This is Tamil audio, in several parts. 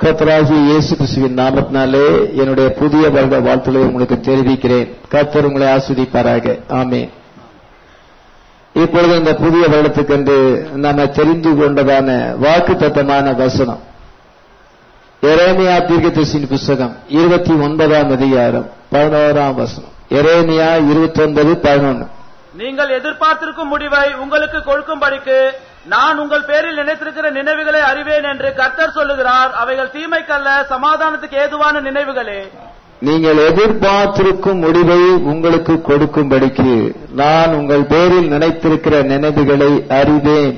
கர்த்தராகிய இயேசு கிறிஸ்துவின் நாமத்தினாலே என்னுடைய புதிய வருட வாழ்த்துக்களை உங்களுக்கு தெரிவிக்கிறேன் கர்த்தர் உங்களை ஆஸ்வதிப்பாராக ஆமென் இப்பொழுது இந்த புதிய வருடத்துக்கென்று நம்ம தெரிந்து கொண்டதான வாக்கு தத்தமான வசனம் எரேமியா தீர்க்கதரிசியின் புஸ்தகம் இருபத்தி ஒன்பதாம் அதிகாரம் பதினோராம் வசனம் எரேமியா இருபத்தி ஒன்பது பதினொன்னு நீங்கள் எதிர்பார்த்திருக்கும் முடிவை உங்களுக்கு கொடுக்கும்படிக்கு நான் உங்கள் பேரில் நினைத்திருக்கிற நினைவுகளை அறிவேன் என்று கர்த்தர் சொல்லுகிறார் அவைகள் தீமைக்கல்ல சமாதானத்துக்கு ஏதுவான நினைவுகளே நீங்கள் எதிர்பார்த்திருக்கும் முடிவை உங்களுக்கு கொடுக்கும்படிக்கு நான் உங்கள் பேரில் நினைத்திருக்கிற நினைவுகளை அறிவேன்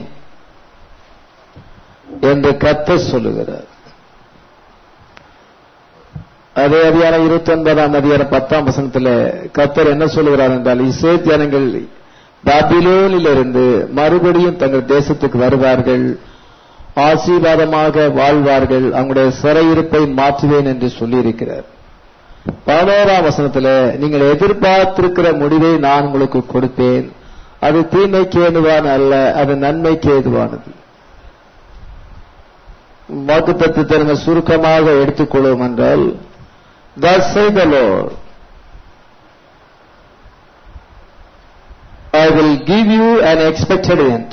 என்று கர்த்தர் சொல்லுகிறார் அதே அதிகாரம் இருபத்தி ஒன்பதாம் அதிகாரம் பத்தாம் வசனத்துல கர்த்தர் என்ன சொல்லுகிறார் என்றால் இசே ஜனங்கள் பாபிலோனிலிருந்து மறுபடியும் தங்கள் தேசத்துக்கு வருவார்கள் ஆசீர்வாதமாக வாழ்வார்கள் அவங்களுடைய சிறையிருப்பை மாற்றுவேன் என்று சொல்லியிருக்கிறார் பதினோராம் வசனத்துல நீங்கள் எதிர்பார்த்திருக்கிற முடிவை நான் உங்களுக்கு கொடுப்பேன் அது தீமைக்கு ஏதுவான அல்ல அது நன்மைக்கு ஏதுவானது வாக்கு தத்துவத்தை நம்ம சுருக்கமாக எடுத்துக்கொள்வோம் என்றால் Thus say the Lord, I will give you an expected end.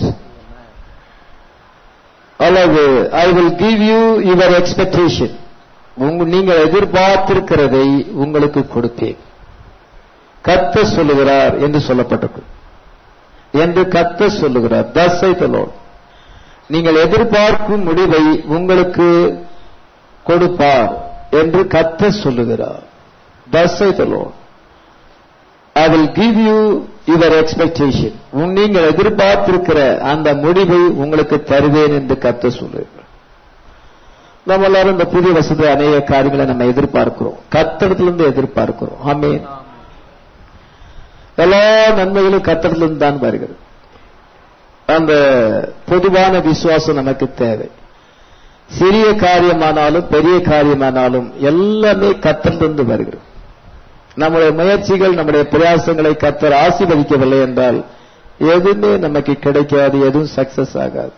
அல்லது I will give you your expectation நீங்கள் எதிர்பார்த்திருக்கிறதை உங்களுக்கு கொடுப்பேன் கத்த சொல்லுகிறார் என்று சொல்லப்பட்டது என்று கத்த சொல்லுகிறார் தஸ் ஐ Lord நீங்கள் எதிர்பார்க்கும் முடிவை உங்களுக்கு கொடுப்பார் என்று கத்த சொல்லுகிறார் thus I Lord I will give you your expectation நீங்கள் எதிர்பார்த்திருக்கிற அந்த முடிவை உங்களுக்கு தருவேன் என்று கத்த சொல்லுகிறார் நம்ம எல்லாரும் இந்த புதிய வசதி அநேக காரியங்களை நம்ம எதிர்பார்க்கிறோம் கத்தடத்திலிருந்து எதிர்பார்க்கிறோம் ஆமேன் எல்லா நன்மைகளும் கத்தடத்திலிருந்து தான் வருகிறது அந்த பொதுவான விசுவாசம் நமக்கு தேவை சிறிய காரியமானாலும் பெரிய காரியமானாலும் எல்லாமே கத்தலிருந்து வருகிறது நம்முடைய முயற்சிகள் நம்முடைய பிரயாசங்களை கத்தர் ஆசீர்வதிக்கவில்லை என்றால் எதுவுமே நமக்கு கிடைக்காது எதுவும் சக்சஸ் ஆகாது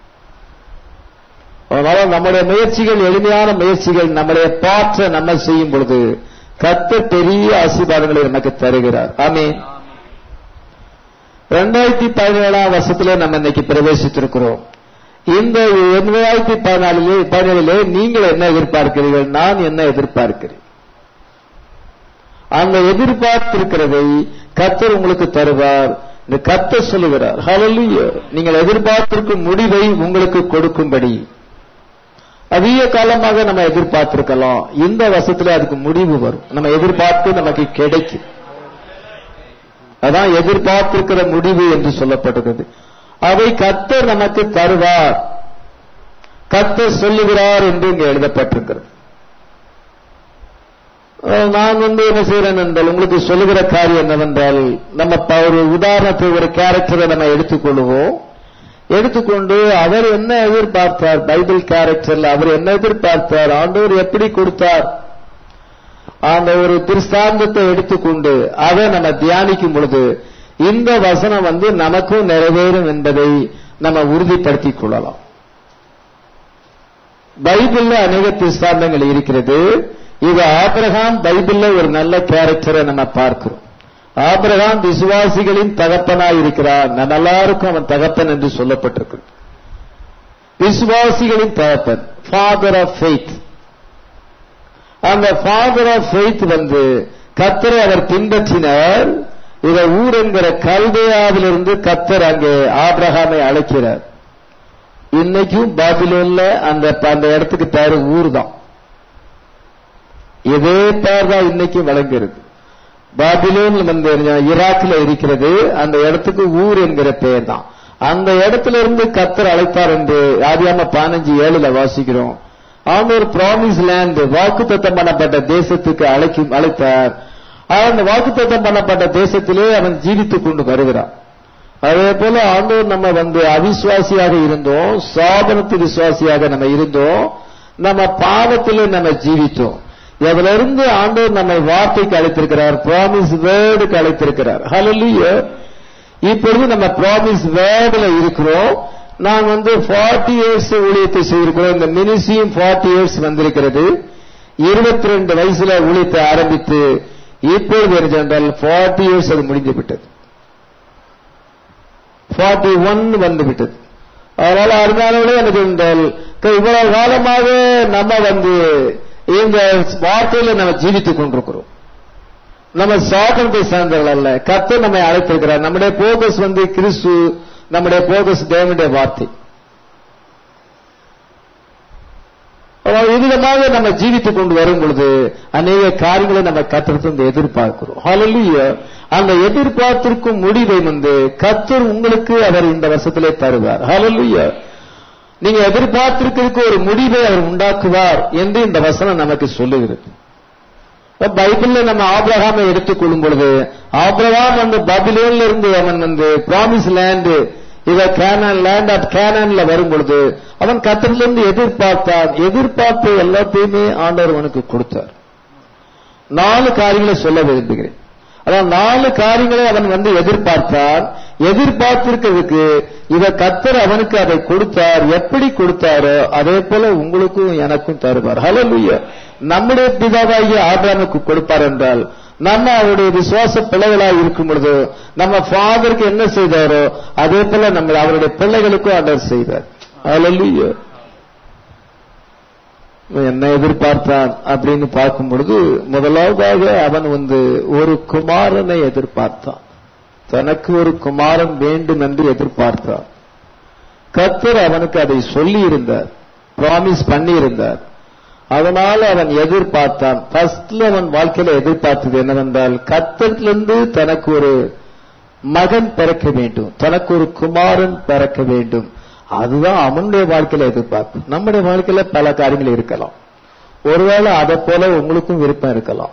அதனால நம்முடைய முயற்சிகள் எளிமையான முயற்சிகள் நம்முடைய பாற்ற நம்ம செய்யும் பொழுது கத்தர் பெரிய ஆசீர்வாதங்களை நமக்கு தருகிறார் ஆமே ரெண்டாயிரத்தி பதினேழாம் வருஷத்துல நம்ம இன்னைக்கு பிரவேசித்திருக்கிறோம் இந்த இரண்டாயிரத்தி பதினாலிலே பதினேழிலே நீங்கள் என்ன எதிர்பார்க்கிறீர்கள் நான் என்ன எதிர்பார்க்கிறேன் அந்த எதிர்பார்த்திருக்கிறதை கத்தர் உங்களுக்கு தருவார் இந்த கத்தர் சொல்லுகிறார் ஹalleluya நீங்கள் எதிர்பார்த்திருக்கும் முடிவை உங்களுக்கு கொடுக்கும்படி அதிக காலமாக நம்ம எதிர்பார்த்திருக்கலாம் இந்த வருஷத்துல அதுக்கு முடிவு வரும் நம்ம எதிர்பார்த்து நமக்கு கிடைக்கும் அதான் எதிர்பார்த்திருக்கிற முடிவு என்று சொல்லப்பட்டிருக்கிறது அதை கத்தர் நமக்கு தருவார் கத்தர் சொல்லுகிறார் என்று இங்க எழுதப்பட்டிருக்கிறது நான் வந்து என்ன செய்யறேன் என்றால் உங்களுக்கு சொல்லுகிற காரியம் என்னவென்றால் நம்ம ஒரு உதாரணத்தை ஒரு கேரக்டரை நம்ம எடுத்துக்கொள்வோம் எடுத்துக்கொண்டு அவர் என்ன எதிர்பார்த்தார் பைபிள் கேரக்டர்ல அவர் என்ன எதிர்பார்த்தார் ஆண்டவர் எப்படி கொடுத்தார் அந்த ஒரு திருஸ்தாந்தத்தை எடுத்துக்கொண்டு அதை நம்ம தியானிக்கும் பொழுது இந்த வசனம் வந்து நமக்கும் நிறைவேறும் என்பதை நம்ம உறுதிப்படுத்திக் கொள்ளலாம் பைபிள்ல அநேக திருஸ்தாந்தங்கள் இருக்கிறது இது ஆபிரகாம் பைபிள்ல ஒரு நல்ல கேரக்டரை நம்ம பார்க்கிறோம் ஆபிரகாம் விசுவாசிகளின் தகப்பனாய் இருக்கிறார் நம்ம எல்லாருக்கும் அவன் தகப்பன் என்று சொல்லப்பட்டிருக்கு விசுவாசிகளின் தகப்பன் ஃபாதர் ஆஃப் ஃபெய்த் அந்த ஃபாதர் ஆஃப் ஃபெய்த் வந்து கத்தரை அவர் பின்பற்றினார் இத ஊர் என்கிற கல்தேயாவிலிருந்து கத்தர் அங்கே ஆபிரகாமை அழைக்கிறார் இன்னைக்கும் பாபிலோன்ல அந்த அந்த இடத்துக்கு பேரு ஊர் தான் இதே பேர் தான் இன்னைக்கும் வழங்குகிறது பாபிலோன் வந்து ஈராக்ல இருக்கிறது அந்த இடத்துக்கு ஊர் என்கிற பெயர் தான் அந்த இடத்துல இருந்து கத்தர் அழைத்தார் என்று ஆதியாம பதினஞ்சு ஏழுல வாசிக்கிறோம் அவன் ஒரு ப்ராமிஸ் லேண்ட் வாக்குத்தத்தம் பண்ணப்பட்ட தேசத்துக்கு அழைக்கும் அழைத்தார் அந்த வாக்குத்தத்தம் பண்ணப்பட்ட தேசத்திலே அவன் ஜீவித்துக் கொண்டு வருகிறான் அதே போல ஆண்டவர் நம்ம வந்து அவிசுவாசியாக இருந்தோம் சாபனத்து விசுவாசியாக நம்ம இருந்தோம் நம்ம பாவத்திலே நம்ம ஜீவித்தோம் இதுல இருந்து ஆண்டவர் நம்மை வார்த்தைக்கு அழைத்திருக்கிறார் ப்ராமிஸ் வேர்டுக்கு அழைத்திருக்கிறார் ஹalleluya இப்பொழுது நம்ம ப்ராமிஸ் வேர்டுல இருக்கிறோம் நான் வந்து ஃபார்ட்டி இயர்ஸ் ஊழியத்தை செய்திருக்கிறோம் இந்த மினிசியும் ஃபார்ட்டி இயர்ஸ் வந்திருக்கிறது இருபத்தி ரெண்டு வயசுல ஊழியத்தை ஆரம்பித்து இப்பொழுது என்ன சென்றால் ஃபார்ட்டி இயர்ஸ் அது முடிந்து விட்டது ஃபார்ட்டி ஒன் வந்து விட்டது அதனால அருமையானவர்களே எனக்கு என்றால் இவ்வளவு காலமாக நம்ம வந்து இந்த வார்த்தையில நம்ம ஜீவித்துக் கொண்டிருக்கிறோம் நம்ம சாதனத்தை சார்ந்தவர்கள் அல்ல கர்த்தர் நம்மை அழைத்திருக்கிறார் நம்முடைய போகஸ் வந்து கிறிஸ்து நம்முடைய போகஸ் தேவனுடைய வார்த்தை இவ்விதமாக நம்ம ஜீவித்துக் கொண்டு வரும் பொழுது அநேக காரியங்களை நம்ம கத்திரத்திலிருந்து எதிர்பார்க்கிறோம் ஹalleluya அந்த எதிர்பார்த்திருக்கும் முடிவை வந்து கத்தர் உங்களுக்கு அவர் இந்த வருஷத்திலே தருவார் ஹalleluya நீங்க எதிர்பார்த்திருக்கிறதுக்கு ஒரு முடிவை அவர் உண்டாக்குவார் என்று இந்த வசனம் நமக்கு சொல்லுகிறது பைபிள்ல நம்ம ஆபிரகாமை எடுத்துக்கொள்ளும் பொழுது ஆபிரகாம் அந்த பபிலோன்ல இருந்து அவன் வந்து ப்ராமிஸ் லேண்ட் இத கேனன் லேண்ட் ஆஃப் கேனன்ல வரும் பொழுது அவன் கத்திரிலிருந்து எதிர்பார்த்தான் எதிர்பார்ப்பு எல்லாத்தையுமே ஆண்டவர் அவனுக்கு கொடுத்தார் நாலு காரியங்களை சொல்ல விரும்புகிறேன் அதான் நாலு காரியங்களை அவன் வந்து எதிர்பார்த்தான் எதிர்பார்த்திருக்கிறதுக்கு இத கத்தர் அவனுக்கு அதை கொடுத்தார் எப்படி கொடுத்தாரோ அதே போல உங்களுக்கும் எனக்கும் தருவார் ஹலலுய நம்முடைய பிதாவாகிய ஆபிராமுக்கு கொடுப்பார் என்றால் நம்ம அவருடைய விசுவாச பிள்ளைகளாக இருக்கும் பொழுது நம்ம ஃபாதருக்கு என்ன செய்தாரோ அதே போல நம்ம அவருடைய பிள்ளைகளுக்கும் ஆர்டர் செய்தார் ஹalleluya என்ன எதிர்பார்த்தான் அப்படின்னு பார்க்கும் பொழுது முதலாவதாக அவன் வந்து ஒரு குமாரனை எதிர்பார்த்தான் தனக்கு ஒரு குமாரன் வேண்டும் என்று எதிர்பார்த்தான் கத்தர் அவனுக்கு அதை சொல்லி இருந்தார் ப்ராமிஸ் பண்ணி இருந்தார் அதனால அவன் எதிர்பார்த்தான் ஃபர்ஸ்ட்ல அவன் வாழ்க்கையில எதிர்பார்த்தது என்னவென்றால் கத்தத்திலிருந்து தனக்கு ஒரு மகன் பிறக்க வேண்டும் தனக்கு ஒரு குமாரன் பிறக்க வேண்டும் அதுதான் அவனுடைய வாழ்க்கையில எதிர்பார்ப்பு நம்முடைய வாழ்க்கையில பல காரியங்கள் இருக்கலாம் ஒருவேளை அதை போல உங்களுக்கும் விருப்பம் இருக்கலாம்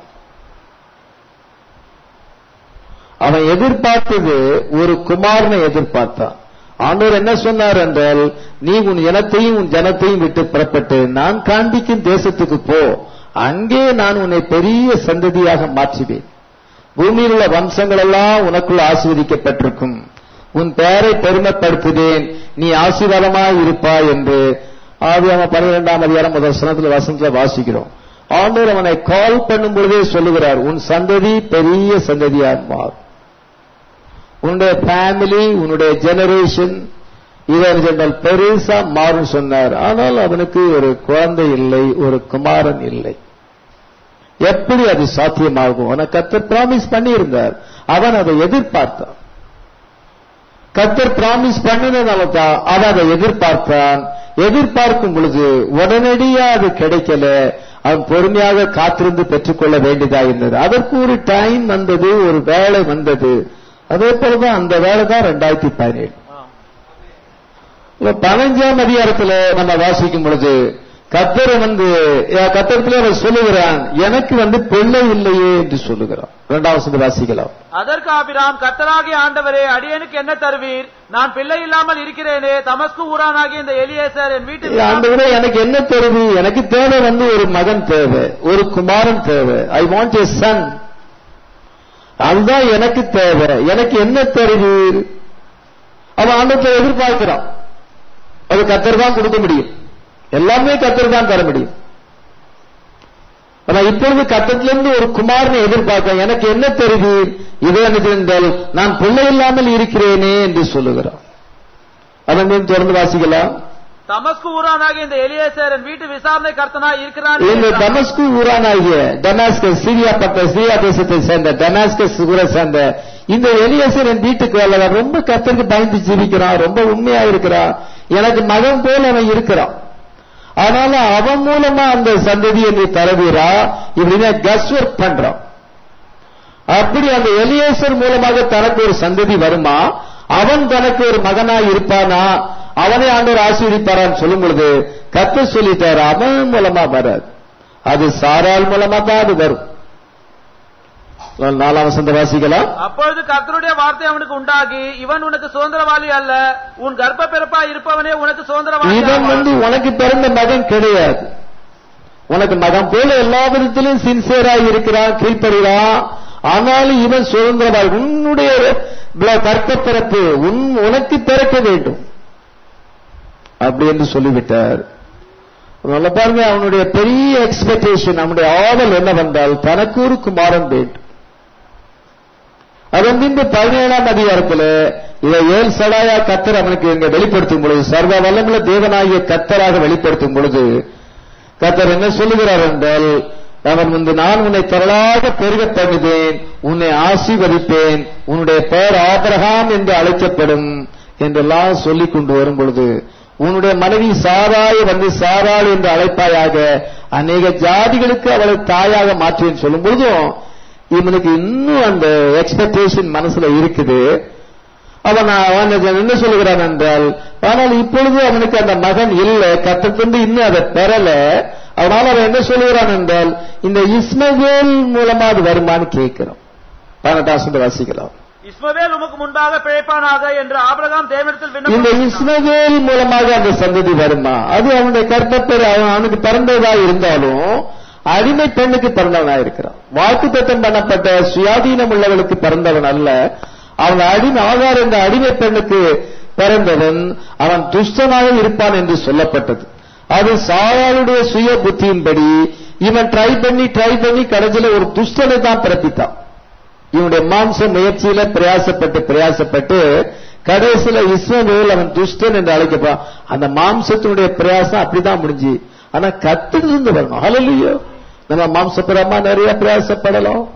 அவன் எதிர்பார்த்தது ஒரு குமாரனை எதிர்பார்த்தான் ஆண்டவர் என்ன சொன்னார் என்றால் நீ உன் இனத்தையும் உன் ஜனத்தையும் விட்டு புறப்பட்டு நான் காண்பிக்கும் தேசத்துக்கு போ அங்கே நான் உன்னை பெரிய சந்ததியாக மாற்றுவேன் பூமியில் உள்ள வம்சங்கள் எல்லாம் உனக்குள் ஆசீர்வதிக்கப்பட்டிருக்கும் உன் பெயரை பெருமைப்படுத்துவேன் நீ ஆசீர்வாதமாய் இருப்பாய் என்று ஆதியாம பன்னிரெண்டாம் அதிகாரம் முதல் சனத்துல வசனத்துல வாசிக்கிறோம் ஆண்டவர் அவனை கால் பண்ணும் பொழுதே சொல்லுகிறார் உன் சந்ததி பெரிய சந்ததியாக மாறும் உன்னுடைய ஃபேமிலி உன்னுடைய ஜெனரேஷன் இவன் சொன்னால் பெருசா மாறும் சொன்னார் ஆனால் அவனுக்கு ஒரு குழந்தை இல்லை ஒரு குமாரன் இல்லை எப்படி அது சாத்தியமாகும் அவனை கத்தர் பிராமிஸ் பண்ணியிருந்தார் அவன் அதை எதிர்பார்த்தான் கத்தர் பிராமிஸ் பண்ணினதால தான் அவன் அதை எதிர்பார்த்தான் எதிர்பார்க்கும் பொழுது உடனடியா அது கிடைக்கல அவன் பொறுமையாக காத்திருந்து பெற்றுக்கொள்ள வேண்டியதா இருந்தது அதற்கு ஒரு டைம் வந்தது ஒரு வேலை வந்தது அதே போலதான் அந்த வேலை தான் ரெண்டாயிரத்தி பதினேழு பதினஞ்சாம் அதிகாரத்துல நம்ம வாசிக்கும் பொழுது கத்தர் வந்து கத்தரத்துல அவர் சொல்லுகிறான் எனக்கு வந்து பிள்ளை இல்லையே என்று சொல்லுகிறான் இரண்டாவது வாசிக்கலாம் அதற்கு ஆபிராம் கத்தராகிய ஆண்டவரே அடியனுக்கு என்ன தருவீர் நான் பிள்ளை இல்லாமல் இருக்கிறேனே தமஸ்கு ஊரானாகிய இந்த எலியேசர் என் வீட்டு ஆண்டவரே எனக்கு என்ன தருவி எனக்கு தேவை வந்து ஒரு மகன் தேவை ஒரு குமாரன் தேவை ஐ வாண்ட் ஏ சன் அதுதான் எனக்கு தேவை எனக்கு என்ன தருவீர் அவன் ஆண்டத்தை எதிர்பார்க்கிறான் அது கத்தர் தான் கொடுக்க முடியும் எல்லாமே கத்தர் தான் தர முடியும் ஆனா இப்பொழுது கத்தத்திலிருந்து ஒரு குமாரனை எதிர்பார்க்க எனக்கு என்ன தெரிவீர் இது எனக்கு என்றால் நான் பிள்ளை இல்லாமல் இருக்கிறேனே என்று சொல்லுகிறான் அதன் மீது தொடர்ந்து வாசிக்கலாம் தமஸ்கு ஊரானாகிய இந்த எலியேசர் என் வீட்டு விசாரணை கர்த்தனா இருக்கிறான் இந்த தமஸ்கு ஊரானாகிய டமாஸ்கஸ் சிரியா பட்ட சிரியா தேசத்தை சேர்ந்த டமாஸ்கஸ் ஊரை சேர்ந்த இந்த எலியேசர் என் வீட்டுக்கு வரல ரொம்ப கத்தருக்கு பயந்து ஜீவிக்கிறான் ரொம்ப உண்மையா இருக்கிறான் எனக்கு மகன் போல அவன் இருக்கிறான் அதனால அவன் மூலமா அந்த சந்ததியை நீ தரவீரா இப்படின்னா கஸ் ஒர்க் பண்றான் அப்படி அந்த எலியேசர் மூலமாக தனக்கு ஒரு சந்ததி வருமா அவன் தனக்கு ஒரு மகனாய் இருப்பானா அவனை ஆண்டவர் ஆசீர்வதிப்பாரான்னு சொல்லும் பொழுது கத்த சொல்லிட்டார் அவன் மூலமா வராது அது சாரால் மூலமா தான் அது வரும் நாலாம் வசந்த வாசிக்கலாம் அப்பொழுது கர்த்தருடைய வார்த்தை அவனுக்கு உண்டாகி இவன் உனக்கு சுதந்திரவாளி அல்ல உன் கர்ப்ப பிறப்பா இருப்பவனே உனக்கு சுதந்திரவாளி இவன் ஆவான். வந்து உனக்கு பிறந்த மகன் கிடையாது உனக்கு மகன் போல எல்லா விதத்திலும் சின்சியரா இருக்கிறான் கீழ்ப்படுகிறான் ஆனாலும் இவன் சுதந்திரவாள் உன்னுடைய கற்ப பிறப்பு உன் உனக்கு பிறக்க வேண்டும் அப்படி என்று சொல்லிவிட்டார் அதனால பாருங்க அவனுடைய பெரிய எக்ஸ்பெக்டேஷன் அவனுடைய ஆவல் என்னவென்றால் தனக்கு ஒரு குமாரன் வேண்டும் அதன் பின்பு பதினேழாம் அதிகாரத்தில் இதை ஏல் சடாயா கத்தர் அவனுக்கு இங்க வெளிப்படுத்தும் பொழுது சர்வ வல்லமுள்ள தேவனாகிய கத்தராக வெளிப்படுத்தும் பொழுது கத்தர் என்ன சொல்லுகிறார் என்றால் அவன் முன்பு நான் உன்னை திரளாக பெருக பண்ணுவேன் உன்னை ஆசீர்வதிப்பேன் உன்னுடைய பெயர் ஆபிரகாம் என்று அழைக்கப்படும் என்றெல்லாம் சொல்லிக் கொண்டு வரும் பொழுது உன்னுடைய மனைவி சாராய் வந்து சாராள் என்று அழைப்பாயாக அநேக ஜாதிகளுக்கு அவளை தாயாக மாற்றுவேன் சொல்லும் பொழுதும் இவனுக்கு இன்னும் அந்த எக்ஸ்பெக்டேஷன் மனசுல இருக்குது அவன் அவன் என்ன சொல்லுகிறான் என்றால் ஆனால் இப்பொழுது அவனுக்கு அந்த மகன் இல்லை கத்தத்திலிருந்து இன்னும் அதை பெறல அதனால அவன் என்ன சொல்லுகிறான் என்றால் இந்த இஸ்மவேல் மூலமா அது வருமானு கேட்கிறோம் பதினெட்டாம் வாசிக்கலாம் இஸ்மவேல் உமக்கு முன்பாக பிழைப்பானாக என்று ஆபிரகாம் தேவனிடத்தில் இந்த விண்ணப்பம் பண்ணினான். இஸ்மவேல் மூலமாக அந்த சந்ததி வருமா அது அவனுடைய கற்பப்பேர் அவன் அவனுக்கு பிறந்ததா இருந்தாலும் அடிமை பெண்ணுக்கு பிறந்தவனா இருக்கிறான் வாக்கு தத்தம் பண்ணப்பட்ட சுயாதீனம் உள்ளவளுக்கு பிறந்தவன் அல்ல அவன் அடிமை ஆகார் என்ற அடிமை பெண்ணுக்கு பிறந்தவன் அவன் துஷ்டனாக இருப்பான் என்று சொல்லப்பட்டது அது சாயாளுடைய சுய புத்தியின்படி இவன் ட்ரை பண்ணி ட்ரை பண்ணி கடைசியில ஒரு துஷ்டனை தான் பிறப்பித்தான் இவனுடைய மாம்ச முயற்சியில பிரயாசப்பட்டு பிரயாசப்பட்டு கடைசியில இஸ்மவேல் அவன் துஷ்டன் என்று அழைக்கப்பா அந்த மாம்சத்தினுடைய பிரயாசம் அப்படிதான் முடிஞ்சு ஆனா கத்திலிருந்து வரணும் ஹalleluya நம்ம மாம்சப்புறமா நிறைய பிரயாசப்படலாம்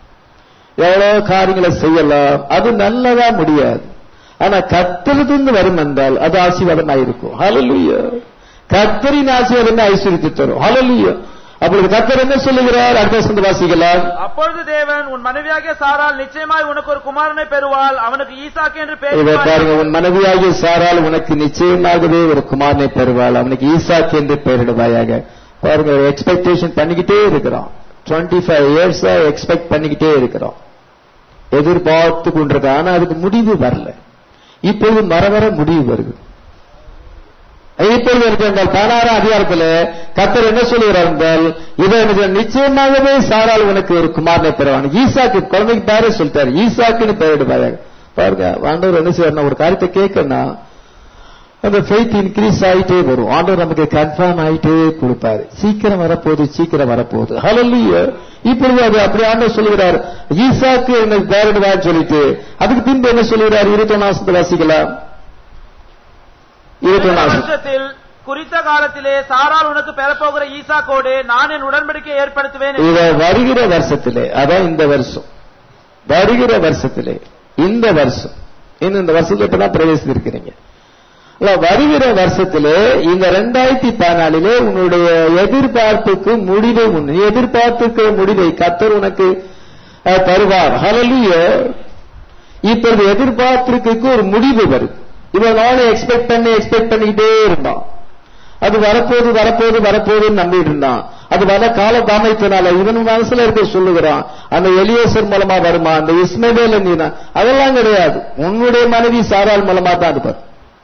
எவ்வளவு காரியங்களை செய்யலாம் அது நல்லதா முடியாது ஆனா கத்திலிருந்து வரும் என்றால் அது ஆசீர்வாதமா இருக்கும் ஹalleluya கத்தரின் ஆசீர்வாதம் ஐஸ்வர்யத்தை தரும் ஹalleluya அப்பொழுது கத்தர் என்ன சொல்லுகிறார் அடுத்த வசனத்தை வாசிக்கலாம் அப்பொழுது தேவன் உன் மனைவியாகிய சாரால் நிச்சயமாய் உனக்கு ஒரு குமாரனை பெறுவாள் அவனுக்கு ஈசாக்கு என்று பெயர் இதை இடுவாய். பாருங்க உன் மனைவியாகிய சாரால் உனக்கு நிச்சயமாகவே ஒரு குமாரனை பெறுவாள் அவனுக்கு ஈசாக் என்று பெயரிடுவாயாக பாருங்க ஒரு எக்ஸ்பெக்டேஷன் பண்ணிக்கிட்டே இருக்கிறோம் 25 ஃபைவ் இயர்ஸ் எக்ஸ்பெக்ட் பண்ணிக்கிட்டே இருக்கிறோம் எதிர்பார்த்து கொண்டிருக்கோம் ஆனா அதுக்கு முடிவு வரல இப்பொழுது வர வர முடிவு வருது இப்பொழுது இருக்கிற பதினாறாம் அதிகாரத்தில் கத்தர் என்ன சொல்லுகிறார் என்றால் இதை எனக்கு நிச்சயமாகவே சாரால் உனக்கு ஒரு குமாரனை பெறுவான் ஈசாக்கு குழந்தைக்கு பேரே சொல்லிட்டாரு ஈசாக்குன்னு பெயரிடுவாங்க பாருங்க ஆண்டவர் என்ன செய்யணும் ஒரு காரியத்தை கேட்கணும் அந்த ஃபெய்த் இன்க்ரீஸ் ஆயிட்டே வரும் ஆண்டவர் நமக்கு கன்ஃபார்ம் ஆயிட்டே கொடுப்பாரு சீக்கிரம் வரப்போகுது சீக்கிரம் வரப்போகுது ஹalleluya இப்பொழுது அது அப்படி ஆண்டவர் சொல்லுகிறார் ஈசாக்கு எனக்கு பேரிடுவான்னு சொல்லிட்டு அதுக்கு பின்பு என்ன சொல்லுகிறார் இருபத்தி ஒன்னாசத்தை வாசிக்கலாம் இருபத்தி இந்த ஒன்னாசம் வருஷத்தில் குறித்த காலத்திலே சாரால் உனக்கு பெறப்போகிற ஈசாக்கோடு நான் என் உடன்படிக்கை ஏற்படுத்துவேன் என்று இத வருகிற வருஷத்திலே அதான் இந்த வருஷம் வருகிற வருஷத்திலே இந்த வருஷம் இன்னும் இந்த வருஷத்துல இப்பதான் பிரவேசித்திருக்கிறீங்க இல்ல, வருகிற வருஷத்திலே இந்த ரெண்டாயிரத்தி பதினாலிலே உன்னுடைய எதிர்பார்ப்புக்கு முடிவை உன் நீ எதிர்பார்ப்புக்கு முடிவை கத்தர் உனக்கு அஹ், தருவார் ஹalleluya இப்பொழுது எதிர்பார்ப்பிற்கு ஒரு முடிவு வருது இவன் நாளை எக்ஸ்பெக்ட் பண்ணி எக்ஸ்பெக்ட் பண்ணிக்கிட்டே இருந்தான் அது வரப்போது வரப்போது வரப்போதுன்னு நம்பிட்டு இருந்தான் அது வர கால தாமதத்தினால இவன் மனசுல இருக்க சொல்லுகிறான் அந்த எலியேசர் மூலமா வருமா அந்த இஸ்மவேல் நீனா அதெல்லாம் கிடையாது உன்னுடைய மனைவி சாரால் மூலமா தான் இருப்பார்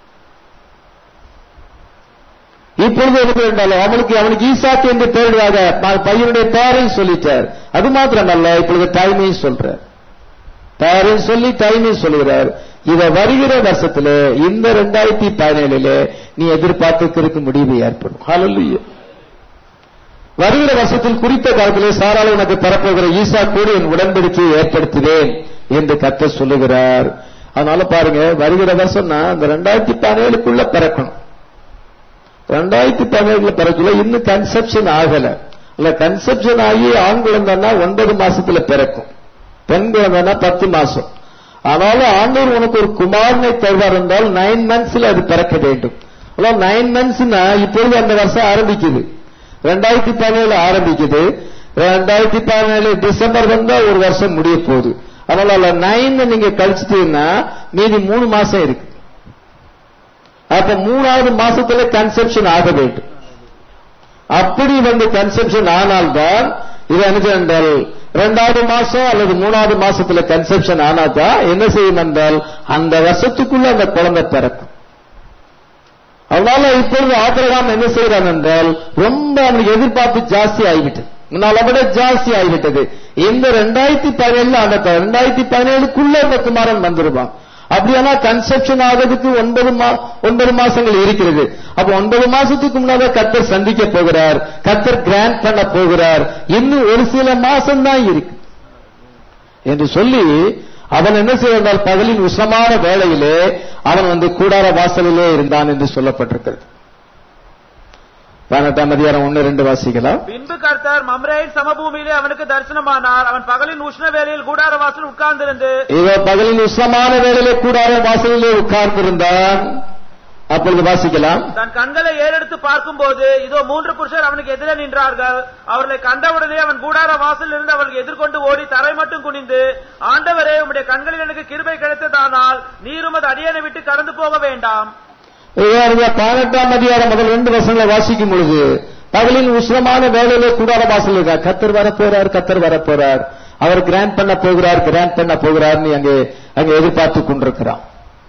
இப்பொழுது என்ன என்றாலும் அவனுக்கு அவனுக்கு ஈசாக்கு என்று தேடுவாக ப- பையனுடைய பேரையும் சொல்லிட்டார் அது மாத்திரமல்ல இப்பொழுது டைமையும் சொல்றார் பேரையும் சொல்லி டைமையும் சொல்லுகிறார் இத வருகிற வருஷத்துல இந்த ரெண்டாயிரத்தி பதினேழுல நீ எதிர்பார்த்துக்கிறதுக்கு முடிவு ஏற்படும் ஹalleluya வருகிற வருஷத்தில் குறித்த காலத்திலே சாராள உனக்கு பெறப்போகிற ஈசா கூட என் உடன்படிக்கையை ஏற்படுத்துவேன் என்று கத்த சொல்லுகிறார் அதனால பாருங்க வருகிற வருஷம்னா இந்த ரெண்டாயிரத்தி பதினேழுக்குள்ள பிறக்கணும் ரெண்டாயிரத்தி பதினேழுல பிறகுல இன்னும் கன்செப்ஷன் ஆகல இல்ல கன்செப்ஷன் ஆகி ஆண் குழந்தைன்னா ஒன்பது மாசத்துல பிறக்கும் பெண் குழந்தைன்னா பத்து மாசம் ஆனாலும் ஆண்டவர் உனக்கு ஒரு குமாரனை தருவார் என்றால் நைன் மந்த்ஸ்ல அது பிறக்க வேண்டும் நைன் மந்த்ஸ்னா இப்பொழுது அந்த வருஷம் ஆரம்பிக்குது ரெண்டாயிரத்தி பதினேழு ஆரம்பிக்குது ரெண்டாயிரத்தி பதினேழு டிசம்பர் வந்தா ஒரு வருஷம் முடிய போகுது அதனால நைன் நீங்க கழிச்சிட்டீங்கன்னா மீதி மூணு மாசம் இருக்கு அப்ப மூணாவது மாசத்துல கன்செப்ஷன் ஆக வேண்டும் அப்படி வந்து கன்செப்ஷன் ஆனால்தான் இது என்ன என்றால் இரண்டாவது மாசம் அல்லது மூணாவது மாசத்துல கன்செப்ஷன் ஆனாதான் என்ன செய்யும் என்றால் அந்த வருஷத்துக்குள்ள அந்த குழந்தை பிறக்கும் அதனால இப்பொழுது ஆபிரகாம் என்ன செய்யறான் என்றால் ரொம்ப அவனுக்கு எதிர்பார்ப்பு ஜாஸ்தி ஆகிவிட்டது முன்னால விட ஜாஸ்தி ஆகிவிட்டது இந்த ரெண்டாயிரத்தி பதினேழுல அந்த ரெண்டாயிரத்தி பதினேழுக்குள்ள இந்த குமாரன் வந்துருவான் அப்படியானா கன்செப்ஷன் ஆகிறதுக்கு ஒன்பது மா ஒன்பது மாசங்கள் இருக்கிறது அப்ப ஒன்பது மாசத்துக்கு முன்னால கத்தர் சந்திக்க போகிறார் கத்தர் கிராண்ட் பண்ண போகிறார் இன்னும் ஒரு சில மாசம் தான் இருக்கு என்று சொல்லி அவன் என்ன செய்தால் பகலின் உஷ்ணமான வேளையிலே அவன் வந்து கூடார வாசலிலே இருந்தான் என்று சொல்லப்பட்டிருக்கிறது பதினெட்டாம் அதிகாரம் ஒன்னு ரெண்டு வாசிக்கலாம் பின்பு கர்த்தர் மம்ரேயின் சமபூமியிலே அவனுக்கு தரிசனமானார் அவன் பகலின் உஷ்ண வேளையில் கூடார வாசல் உட்கார்ந்திருந்து இதோ பகலின் உஷ்ணமான வேளையிலே கூடார வாசலிலே உட்கார்ந்திருந்தான் அப்பொழுது வாசிக்கலாம் தன் கண்களை ஏறெடுத்து பார்க்கும்போது இதோ மூன்று புருஷர் அவனுக்கு எதிரே நின்றார்கள் அவர்களை கண்டவுடனே அவன் கூடார வாசலில் இருந்து அவர்களுக்கு எதிர்கொண்டு ஓடி தரை மட்டும் குனிந்து ஆண்டவரே உம்முடைய கண்களில் எனக்கு கிருபை கிடைத்ததானால் நீரும் அது அடியனை விட்டு கடந்து போக வேண்டாம் பதினெட்டாம் அதிகாரம் முதல் ரெண்டு வசனங்களை வாசிக்கும் பொழுது பகலின் உஷ்ணமான வேலையிலே கூடார வாசல் இருக்கா கத்தர் வரப்போறார் கத்தர் வரப்போறார் அவர் கிராண்ட் பண்ண போகிறார் கிராண்ட் பண்ண போகிறார்னு அங்கே அங்கே எதிர்பார்த்து கொண்டிருக்கிறான்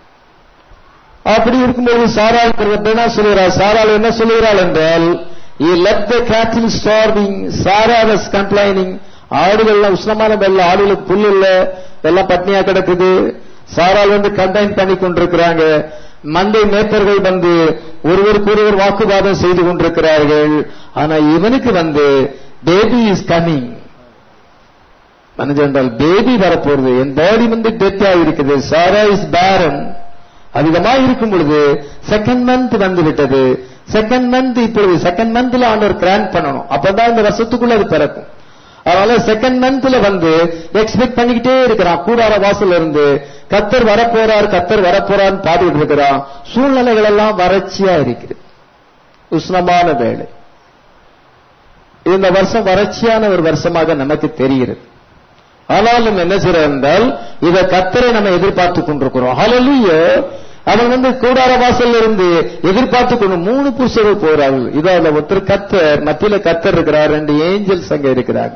அப்படி இருக்கும்போது சாராள் என்ன சொல்லுகிறார் சாராள் என்ன சொல்லுகிறாள் என்றால் he left the cattle starving Sarah was complaining ஆடுகள்லாம் உஷ்ணமான வெள்ள ஆடுகளுக்கு புல் இல்ல எல்லாம் பட்னியா கிடக்குது சாராள் வந்து கண்டெயின் பண்ணி கொண்டிருக்கிறாங்க மந்தை மேய்ப்பர்கள் வந்து ஒருவருக்கு ஒருவர் வாக்குவாதம் செய்து கொண்டிருக்கிறார்கள் ஆனா இவனுக்கு வந்து பேபி இஸ் கமிங் மனஜென்றால் பேபி வரப்போறது என் பாடி வந்து டெத் இருக்குது சாரா இஸ் பேரன் அதிகமா இருக்கும் பொழுது செகண்ட் மந்த் வந்து விட்டது செகண்ட் மந்த் இப்பொழுது செகண்ட் மந்த்ல ஆண்டவர் கிராண்ட் பண்ணணும் அப்பதான் இந்த வருஷத்துக்குள்ள அது பிறக்கும் அதனால செகண்ட் மந்த்ல வந்து எக்ஸ்பெக்ட் பண்ணிக்கிட்டே இருக்கிறான் கூடார வாசல்ல இருந்து கத்தர் வரப்போறார் கத்தர் வரப்போறான்னு பாடிட்டு இருக்கிறான் சூழ்நிலைகள் எல்லாம் வறட்சியா இருக்குது உஷ்ணமான வேலை இந்த வருஷம் வறட்சியான ஒரு வருஷமாக நமக்கு தெரிகிறது ஆனாலும் என்ன செய்யறோம் என்றால் இத கத்தரை நம்ம எதிர்பார்த்து கொண்டிருக்கிறோம் ஹalleluya அவன் வந்து கூடார வாசல்ல இருந்து எதிர்பார்த்து கொண்டு மூணு புருஷர்கள் போறார்கள் இதோ அதுல ஒருத்தர் கத்தர் மத்தியில கத்தர் இருக்கிறார் ரெண்டு ஏஞ்சல்ஸ் அங்க இருக்கிறாங்க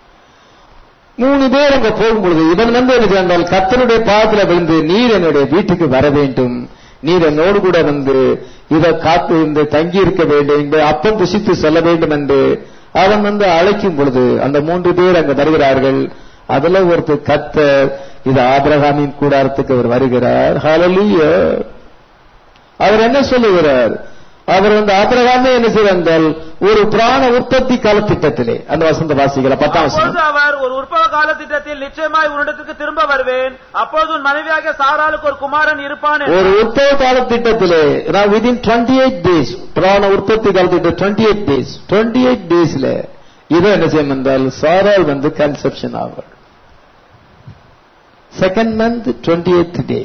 மூணு பேர் அங்க போகும்பொழுது இவன் வந்து எனக்கு என்றால் கத்தருடைய பாதத்துல விழுந்து நீர் என்னுடைய வீட்டுக்கு வர வேண்டும் நீர் என்னோடு கூட வந்து இதை காத்து இருந்து தங்கி இருக்க வேண்டும் இந்த அப்பம் புசித்து செல்ல வேண்டும் என்று அவன் வந்து அழைக்கும் பொழுது அந்த மூன்று பேர் அங்க வருகிறார்கள் அதுல ஒருத்தர் கத்தர் இது ஆபிரகாமின் கூடாரத்துக்கு அவர் வருகிறார் ஹalleluya அவர் என்ன சொல்லுகிறார் அவர் வந்து ஆபிரகாமே என்ன செய்தால் ஒரு பிராண உற்பத்தி கால திட்டத்திலே அந்த வசந்த வாசிகளை பத்தாம் அப்பொழுது வசனம் அவர் ஒரு உற்பவ கால திட்டத்தில் நிச்சயமாய் உன்னிடத்துக்கு திரும்ப வருவேன் அப்பொழுது உன் மனைவியாகிய சாராளுக்கு ஒரு குமாரன் இருப்பான் ஒரு என்றார். உற்பவ கால திட்டத்திலே நான் விதின் டுவெண்ட்டி எயிட் டேஸ் பிராண உற்பத்தி கால திட்டம் twenty eight days twenty eight டேஸ்ல இதை என்ன செய்யும் என்றால் சாரால் வந்து கன்செப்ஷன் ஆவார் second month twenty eight day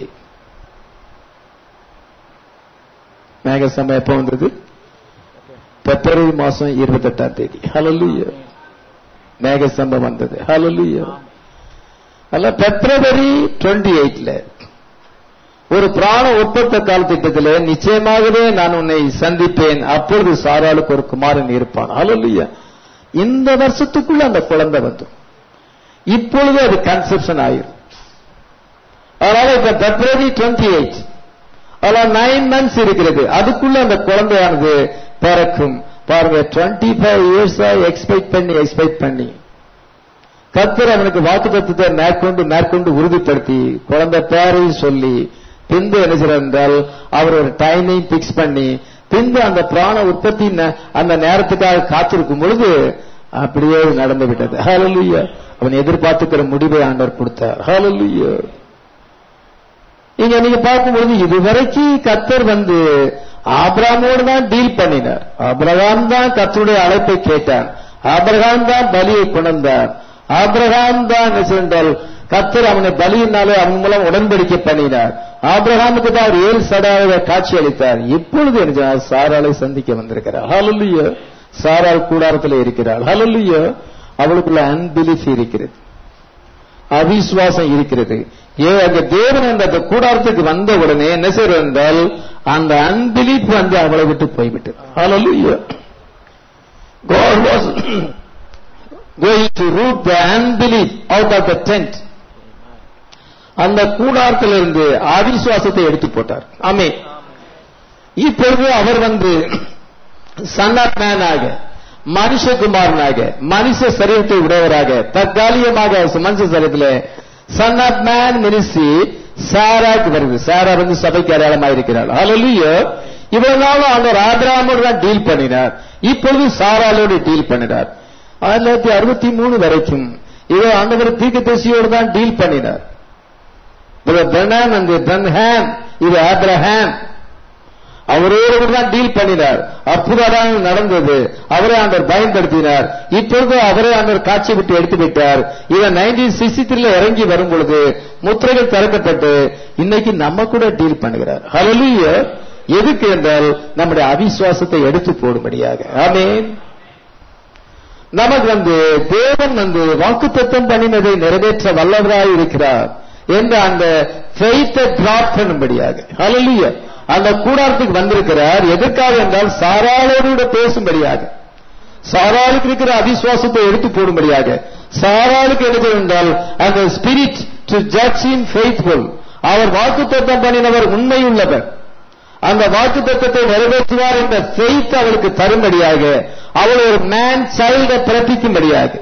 மேக சமயம் எப்போ வந்தது பிப்ரவரி மாசம் இருபத்தெட்டாம் தேதி ஹalleluya மேக சம்பம் வந்தது ஹalleluya அல்ல பிப்ரவரி டுவெண்ட்டி எயிட்ல ஒரு பிராண ஒப்பந்த கால திட்டத்தில் நிச்சயமாகவே நான் உன்னை சந்திப்பேன் அப்பொழுது சாராளுக்கு ஒரு குமாரன் இருப்பான் ஹalleluya இந்த வருஷத்துக்குள்ள அந்த குழந்தை வந்துடும் இப்பொழுது அது கன்செப்ஷன் ஆயிரும் அதனால இப்ப பிப்ரவரி டுவெண்ட்டி எயிட் அதனால நைன் மந்த்ஸ் இருக்கிறது அதுக்குள்ள அந்த குழந்தையானது பிறக்கும் பாருங்க டுவெண்ட்டி ஃபைவ் இயர்ஸா எக்ஸ்பெக்ட் பண்ணி எக்ஸ்பெக்ட் பண்ணி கத்தர் அவனுக்கு வாக்கு தத்துவத்தை மேற்கொண்டு மேற்கொண்டு உறுதிப்படுத்தி குழந்தை பேரையும் சொல்லி பின்பு என்ன செய்றார் என்றால் அவர் ஒரு டைமையும் பிக்ஸ் பண்ணி பின்பு அந்த பிராண உற்பத்தி ந- அந்த நேரத்துக்காக காத்திருக்கும் பொழுது அப்படியே நடந்து விட்டது ஹalleluya அவன் எதிர்பார்த்துக்கிற முடிவை ஆண்டவர் கொடுத்தார் ஹalleluya இங்க நீங்க பார்க்கும்போது இதுவரைக்கும் கத்தர் வந்து ஆபிரகாமோடு தான் டீல் பண்ணினார் ஆபிரகாம் தான் கத்தருடைய அழைப்பை கேட்டான் ஆபிரகாம் தான் பலியை கொண்டார் ஆபிரகாம் தான் என்ன சென்றால் கத்தர் அவனை பலியினாலே அவன் மூலம் உடன்படிக்கை பண்ணினார் ஆபிரகாமுக்கு தான் அவர் ஏழு சடாக காட்சி அளித்தார் இப்பொழுது என்ன செய்தார்? சாராளை சந்திக்க வந்திருக்கிறார் ஹalleluya சாராள் கூடாரத்தில் இருக்கிறாள் ஹalleluya அவளுக்குள்ள அன்பிலிஃப் இருக்கிறது அவிசுவாசம் இருக்கிறது ஏ அந்த தேவன் அந்த அந்த கூடாரத்துக்கு வந்த உடனே என்ன செய்யறது என்றால் அந்த அன்பிலிப் வந்து அவளை விட்டு போய்விட்டது Hallelujah. God was going to root the unbelief out of the tent. அந்த கூடாரத்திலிருந்து அவிசுவாசத்தை எடுத்து போட்டார் ஆமே இப்பொழுது அவர் வந்து சன் ஆஃப் மேனாக மனுஷகுமாரனாக மனுஷ சரீரத்தை உடையவராக தற்காலிகமாக மனுஷ சரீரத்தில் சன் ஆஃப் மேன் மினிஸ்ட்ரி சாராக்கு வருது சாரா வந்து சபைக்கு அடையாளமா இருக்கிறாள் ஹalleluya இவ்வளவு நாள் ஆண்டவர் ஆபிரகாமோடு தான் டீல் பண்ணினார் இப்பொழுது சாராலோடு டீல் பண்ணினார் ஆயிரத்தி தொள்ளாயிரத்தி அறுபத்தி மூணு வரைக்கும் இதை ஆண்டவர் தீர்க்கதரிசியோடு தான் டீல் பண்ணினார் பிரனான் அந்த பிரன்ஹாம் இது ஆப்ரஹாம் அவரோடு கூட தான் டீல் பண்ணினார் அற்புதமாக நடந்தது அவரே ஆண்டவர் பயன்படுத்தினார் இப்பொழுது அவரே ஆண்டவர் காட்சி விட்டு எடுத்து விட்டார் இவன் நைன்டீன் சிக்ஸ்டி த்ரீல இறங்கி வரும் பொழுது முத்திரைகள் திறக்கப்பட்டு இன்னைக்கு நம்ம கூட டீல் பண்ணுகிறார் ஹalleluya எதுக்கு என்றால் நம்முடைய அவிசுவாசத்தை எடுத்து போடும்படியாக ஆமென் நமக்கு வந்து தேவன் வந்து வாக்குத்தத்தம் பண்ணினதை நிறைவேற்ற வல்லவராய் இருக்கிறார் என்ற அந்த ஃபெய்த்தை டிராப் பண்ணும்படியாக ஹalleluya அந்த கூடாரத்துக்கு வந்திருக்கிறார் எதற்காக என்றால் சாராளோடு கூட பேசும்படியாக சாராளுக்கு இருக்கிற அவிசுவாசத்தை எடுத்து போடும்படியாக சாராளுக்கு எடுத்து என்றால் அந்த spirit to judge in faithful அவர் வாக்குத்தத்தம் பண்ணினவர் உண்மையுள்ளவர் அந்த வாக்கு தத்துவத்தை நிறைவேற்றுவார் என்ற ஃபெய்த் அவளுக்கு தரும்படியாக அவள் ஒரு மேன் சைல்ட பிறப்பிக்கும்படியாக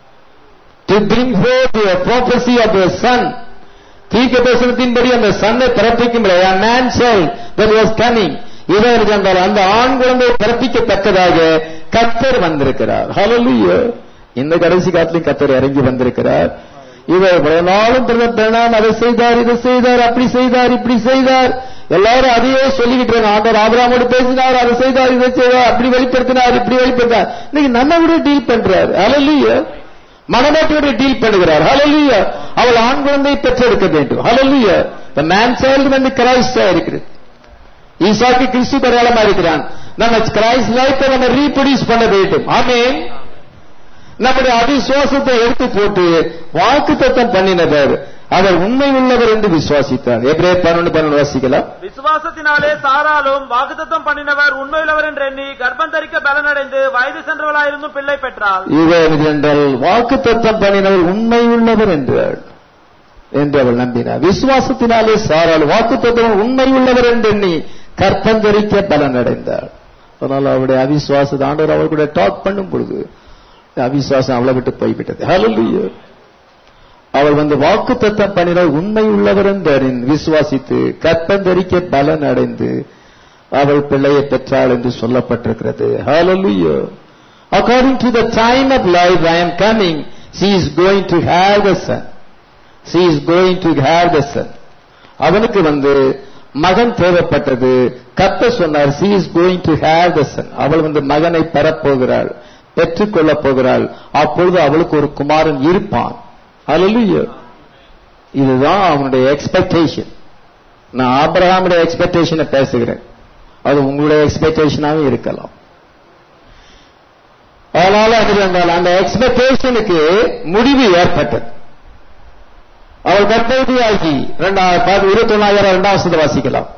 to bring forth the prophecy of the son தீர்க்க தரிசனத்தின்படி அந்த சன்னை பிறப்பிக்கும்படியாக man child that was coming இவருக்கு என்றால் அந்த ஆண் குழந்தை பிறப்பிக்கத்தக்கதாக கத்தர் வந்திருக்கிறார் ஹalleluya இந்த கடைசி காலத்திலும் கத்தர் இறங்கி வந்திருக்கிறார் இவர் இவ்வளவு நாளும் பிரதமர் அதை செய்தார் இதை செய்தார் அப்படி செய்தார் இப்படி செய்தார் எல்லாரும் அதையே சொல்லிக்கிட்டு இருக்காங்க ஆண்டவர் ஆபராமோடு பேசினார் அதை செய்தார் இதை செய்தார் அப்படி வெளிப்படுத்தினார் இப்படி வெளிப்படுத்தினார் இன்னைக்கு நம்ம கூட டீல் பண்றார் ஹalleluya மனமாட்டியோட டீல் பண்ணுகிறார் ஹalleluya அவள் ஆண் குழந்தை பெற்றெடுக்க வேண்டும் ஹalleluya the man child வந்து கிரைஸ்டா இருக்கிறது ஈசாக்கு கிறிஸ்து அடையாளமா இருக்கிறான் நம்ம கிரைஸ்ட் லைஃப்பை நம்ம ரீப்ரொடியூஸ் பண்ண வேண்டும் ஆமென் நம்முடைய அவிசுவாசத்தை எடுத்து போட்டு வாக்கு தத்தம் பண்ணினவர் அவர் உண்மை உள்ளவர் என்று விசுவாசித்தார் எப்ரே பன்னெண்டு பன்னெண்டு வாசிக்கலாம் விசுவாசத்தினாலே சாராலும் வாக்குத்தத்தம் பண்ணினவர் உண்மையுள்ளவர் என்று எண்ணி கர்ப்பம் தரிக்க பலனடைந்து வயது சென்றவளாயிருந்தும் பிள்ளை பெற்றாள் இவர் என்றால் வாக்கு தத்தம் பண்ணினவர் உண்மை உள்ளவர் என்றாள் என்று அவள் நம்பினார் விசுவாசத்தினாலே சாரால் வாக்கு தத்துவம் உண்மை உள்ளவர் என்று எண்ணி கற்பந்தரிக்க பலனடைந்தாள் அதனால் அவருடைய அவிசுவாச ஆண்டவர் அவர் கூட டாக் பண்ணும் பொழுது அவிசுவாசம் அவளை விட்டு போய்விட்டது ஹalleluya அவள் வந்து வாக்கு தத்தம் பண்ணினால் உண்மை உள்ளவர் என்று விசுவாசித்து கற்பந்தரிக்க பலன் அடைந்து அவள் பிள்ளையை பெற்றாள் என்று சொல்லப்பட்டிருக்கிறது hallelujah according to the time of life i am coming she is going to have the son she is going to have the son அவனுக்கு வந்து மகன் தேவைப்பட்டது கத்த சொன்னார் she is going to have the son அவள் வந்து மகனை பெறப்போகிறாள் பெற்றுக்கொள்ளப் போகிறாள் அப்பொழுது அவளுக்கு ஒரு குமாரன் இருப்பான் Hallelujah. இதுதான் அவனுடைய எக்ஸ்பெக்டேஷன் நான் ஆபிரகாமுடைய எக்ஸ்பெக்டேஷனை பேசுகிறேன் அது உங்களுடைய எக்ஸ்பெக்டேஷனாகவும் இருக்கலாம் அதனால அது என்றால் அந்த எக்ஸ்பெக்டேஷனுக்கு முடிவு ஏற்பட்டது அவள் கர்ப்பவதியாகி இரண்டாயிரம் இருபத்தி ஒன்னாயிரம் இரண்டாம் வசதி வாசிக்கலாம்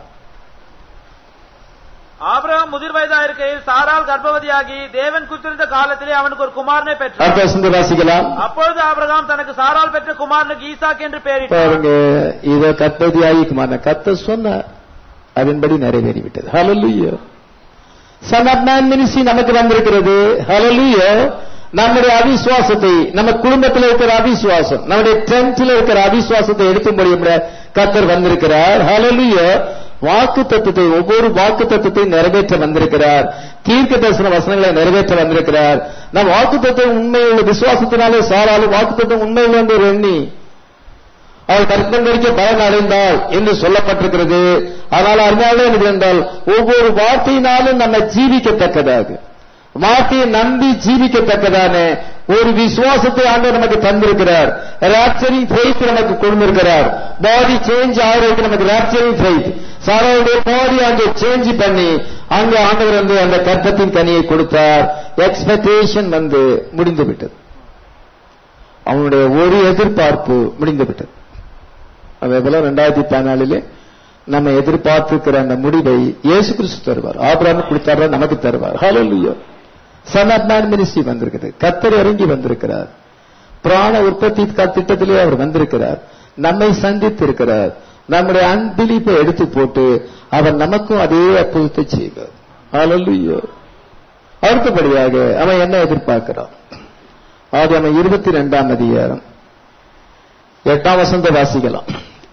ஆபிரகாம் முதிர் வயதா இருக்கையில் சாரால் கர்ப்பவதியாகி தேவன் குறித்திருந்த காலத்திலே அவனுக்கு ஒரு குமாரனை பெற்றார் அடுத்த வசதி வாசிக்கலாம் அப்பொழுது ஆபிரகாம் தனக்கு சாரால் பெற்ற குமாரனுக்கு ஈசாக் என்று பெயரிட்டார் பாருங்க இத கற்பதியாகி குமாரன் கத்த சொன்னார் அதன்படி நிறைவேறிவிட்டது hallelujah son of man ministry நமக்கு வந்திருக்கிறது ஹalleluya நம்முடைய அவிசுவாசத்தை நம்ம குடும்பத்தில் இருக்கிற அவிசுவாசம் நம்முடைய டென்த்தில் இருக்கிற அவிசுவாசத்தை எடுத்து முடியும் கத்தர் வந்திருக்கிறார் ஹalleluya வாக்கு தத்துவத்தை ஒவ்வொரு வாக்கு தத்துவத்தை நிறைவேற்ற வந்திருக்கிறார் தீர்க்க தரிசன வசனங்களை நிறைவேற்ற வந்திருக்கிறார் நம் வாக்கு தத்துவம் உண்மையுள்ள விசுவாசத்தினாலே சாராலும் வாக்கு தத்துவம் உண்மையுள்ள என்று எண்ணி அவள் கற்பந்தரிக்க பலன் அடைந்தாள் என்று சொல்லப்பட்டிருக்கிறது ஆனால் அதனால எனக்கு என்றால் ஒவ்வொரு வார்த்தையினாலும் நம்ம ஜீவிக்கத்தக்கதாக வார்த்தையை நம்பி ஜீவிக்கத்தக்கதான ஒரு விசுவாசத்தை ஆண்டு நமக்கு தந்திருக்கிறார் ராப்சரிங் ஃபெய்த் நமக்கு கொடுத்திருக்கிறார் பாடி சேஞ்ச் ஆகிறதுக்கு நமக்கு ராப்சரிங் ஃபெய்த் சாராவுடைய பாடி அங்கே சேஞ்ச் பண்ணி அங்க ஆண்டவர் வந்து அந்த கற்பத்தின் கனியை கொடுத்தார் எக்ஸ்பெக்டேஷன் வந்து முடிந்து விட்டது அவனுடைய ஒரு எதிர்பார்ப்பு முடிந்து விட்டது அதே போல ரெண்டாயிரத்தி பதினாலிலே நம்ம எதிர்பார்த்திருக்கிற அந்த முடிவை இயேசு கிறிஸ்து தருவார் ஆபிரகாம் கொடுத்தாரு நமக்கு தருவார் hallelujah son of man ministry வந்திருக்குது கத்தர் இறங்கி வந்திருக்கிறார் பிராண உற்பத்தி க- திட்டத்திலே அவர் வந்திருக்கிறார் நம்மை சந்தித்து இருக்கிறார் நம்முடைய அன்பிலிப்பை எடுத்து போட்டு அவர் நமக்கும் அதே அற்புதத்தை செய்வார் ஹalleluya அடுத்தபடியாக அவன் என்ன எதிர்பார்க்கிறான் ஆதி அவன் இருபத்தி ரெண்டாம் அதிகாரம் எட்டாம் வசந்த வாசிக்கலாம்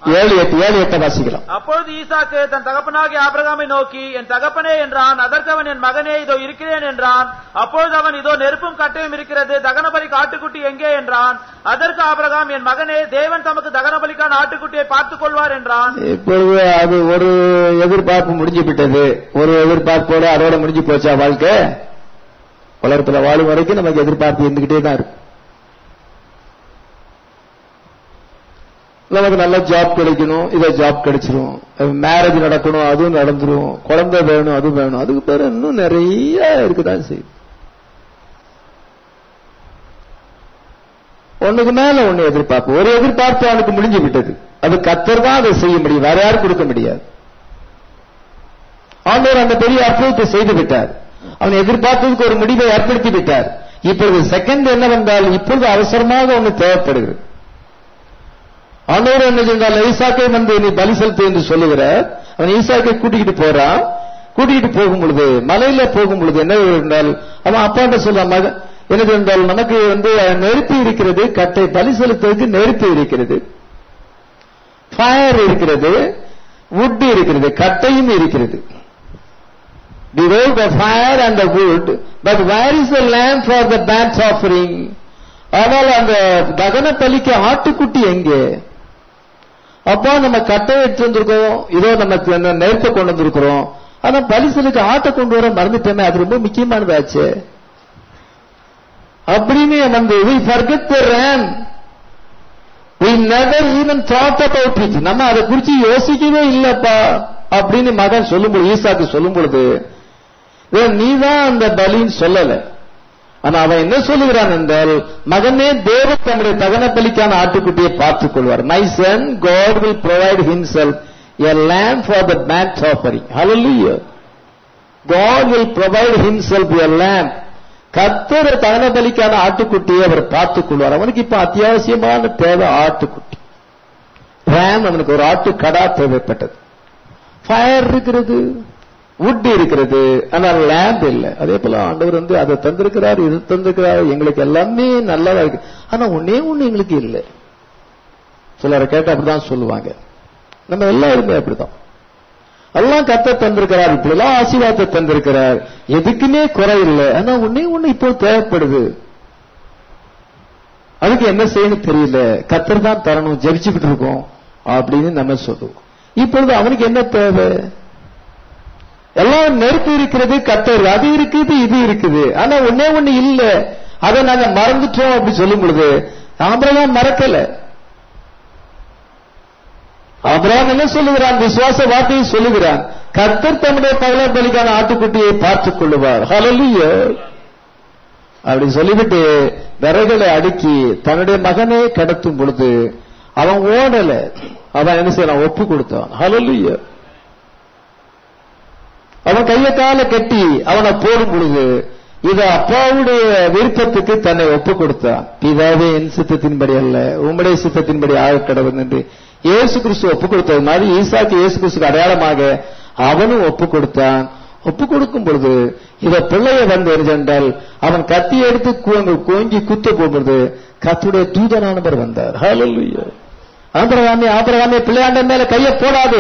ஏழு எட்டு ஏழு எட்டை வாசிக்கலாம் அப்பொழுது ஈசாக்கு தன் தகப்பனாகிய ஆபிரகாமை நோக்கி என் தகப்பனே என்றான் அதற்கு அவன் என் மகனே இதோ இருக்கிறேன் என்றான் அப்பொழுது அவன் இதோ நெருப்பும் கட்டையும் இருக்கிறது தகனபலி ஆட்டுக்குட்டி எங்கே என்றான் அதற்கு ஆபிரகாம் என் மகனே தேவன் தமக்கு தகனபலிக்கான ஆட்டுக்குட்டியை பார்த்துக் கொள்வார் என்றான் இப்பொழுது அது ஒரு எதிர்பார்ப்பு முடிஞ்சு விட்டது ஒரு எதிர்பார்ப்போட அதோட முடிஞ்சு போச்சா வாழ்க்கை உலகத்துல வாழும் வரைக்கும் நமக்கு எதிர்பார்ப்பு இருந்துகிட்டே தான் இருக்கு நமக்கு நல்ல ஜாப் கிடைக்கணும் இதை ஜாப் கிடைச்சிரும் மேரேஜ் நடக்கணும் அதுவும் நடந்துரும் குழந்தை வேணும் அது வேணும் அதுக்கு பேர் இன்னும் நிறைய இருக்குதான் செய்யும் ஒண்ணுக்கு மேல ஒண்ணு எதிர்பார்ப்பு ஒரு எதிர்பார்ப்பு அவனுக்கு முடிஞ்சு விட்டது அது கத்தர் தான் அதை செய்ய முடியும் வேற யாரும் கொடுக்க முடியாது ஆண்டவர் அந்த பெரிய அற்புதத்தை செய்து விட்டார் அவன் எதிர்பார்த்ததுக்கு ஒரு முடிவை ஏற்படுத்தி விட்டார் இப்பொழுது செகண்ட் என்னவென்றால் இப்பொழுது அவசரமாக ஒன்று தேவைப்படுகிறது ஆண்டவர் என்ன செஞ்சால் ஈசாக்கை வந்து நீ பலி செலுத்து என்று சொல்லுகிறார் அவன் ஈசாக்கை கூட்டிக்கிட்டு போறான் கூட்டிகிட்டு போகும் பொழுது மலையில போகும் பொழுது என்ன என்றால் அவன் அப்பாட்ட சொல்றான் மக என்னது என்றால் நமக்கு வந்து நெருப்பு இருக்கிறது கட்டை பலி செலுத்துவதற்கு நெருப்பு இருக்கிறது ஃபயர் இருக்கிறது wood இருக்கிறது கட்டையும் இருக்கிறது Behold the fire and the wood, but where is the lamb for the burnt offering? ஆனால் அந்த தகன பலிக்கு ஆட்டுக்குட்டி எங்கே அப்பா நம்ம கட்டை எடுத்து வந்திருக்கோம் இதோ நமக்கு என்ன நெருப்பை கொண்டு வந்திருக்கிறோம் ஆனா பலிசலுக்கு ஆட்டை கொண்டு வர மறந்துட்டோமே அது ரொம்ப முக்கியமானதாச்சு அப்படின்னு வந்து we forget the ram we never even thought about it நம்ம அதை குறிச்சு யோசிக்கவே இல்லப்பா அப்படின்னு மகன் சொல்லும் பொழுது ஈசாக்கு சொல்லும் பொழுது நீ தான் அந்த பலின்னு சொல்லல ஆனா அவன் என்ன சொல்லுகிறான் என்றால் மகனே தேவ தம்முடைய தகன பலிக்கான ஆட்டுக்குட்டியை பார்த்துக் கொள்வார் my son God will provide himself a land for the bank offering hallelujah God will provide himself a land கத்தர் தகன பலிக்கான ஆட்டுக்குட்டியை அவர் பார்த்துக் கொள்வார் அவனுக்கு இப்ப அத்தியாவசியமான தேவை ஆட்டுக்குட்டி ரேம் அவனுக்கு ஒரு ஆட்டு கடா தேவைப்பட்டது ஃபயர் இருக்கிறது வுட் இருக்கிறது ஆனால் லேம்ப் இல்லை அதே போல ஆண்டவர் வந்து அதை தந்திருக்கிறார் இது தந்திருக்கிறார் எங்களுக்கு எல்லாமே நல்லதா இருக்கு ஆனா ஒன்னே ஒண்ணு எங்களுக்கு இல்லை சிலரை கேட்டு அப்படிதான் சொல்லுவாங்க நம்ம எல்லாருமே அப்படிதான் எல்லாம் கத்த தந்திருக்கிறார் இப்படி எல்லாம் ஆசீர்வாதத்தை தந்திருக்கிறார் எதுக்குமே குறை இல்லை ஆனா ஒன்னே ஒண்ணு இப்போ தேவைப்படுது அதுக்கு என்ன செய்யணும் தெரியல கத்தர் தான் தரணும் ஜெபிச்சுக்கிட்டு இருக்கோம் அப்படின்னு நம்ம சொல்லுவோம் இப்பொழுது அவனுக்கு என்ன தேவை எல்லாம் நெருப்பு இருக்கிறது கத்தர் அது இருக்குது இது இருக்குது ஆனா ஒன்னே ஒண்ணு இல்ல அதை நாங்க மறந்துட்டோம் அப்படி சொல்லும் பொழுது ஆம்பரெல்லாம் மறக்கல ஆபிரகாம் என்ன சொல்லுகிறான் விசுவாச வார்த்தையை சொல்லுகிறான் கர்த்தர் தம்முடைய பகல பலிக்கான ஆட்டுக்குட்டியை பார்த்துக் கொள்ளுவார் ஹalleluya அப்படி சொல்லிவிட்டு விறகுகளை அடுக்கி தன்னுடைய மகனே கடத்தும் பொழுது அவன் ஓடல அவன் என்ன செய்யறான் ஒப்பு கொடுத்தான் ஹalleluya அவன் கையை கால கட்டி அவனை போடும் பொழுது இது அப்பாவுடைய விருப்பத்துக்கு தன்னை ஒப்பு கொடுத்தான் பிதாவே என் சித்தத்தின்படி அல்ல உம்முடைய சித்தத்தின்படி ஆக கடவுள் என்று இயேசு கிறிஸ்து ஒப்பு கொடுத்தது மாதிரி ஈசாக்கு இயேசு கிறிஸ்துக்கு அடையாளமாக அவனும் ஒப்பு கொடுத்தான் ஒப்பு கொடுக்கும் பொழுது இத பிள்ளைய வந்து என்றால் அவன் கத்தி எடுத்து கோங்கி குத்த போகும்போது கத்துடைய தூதனானவர் வந்தார் ஹalleluya ஆபிரகாமே ஆபிரகாமே பிள்ளையாண்ட மேல கையை போடாதே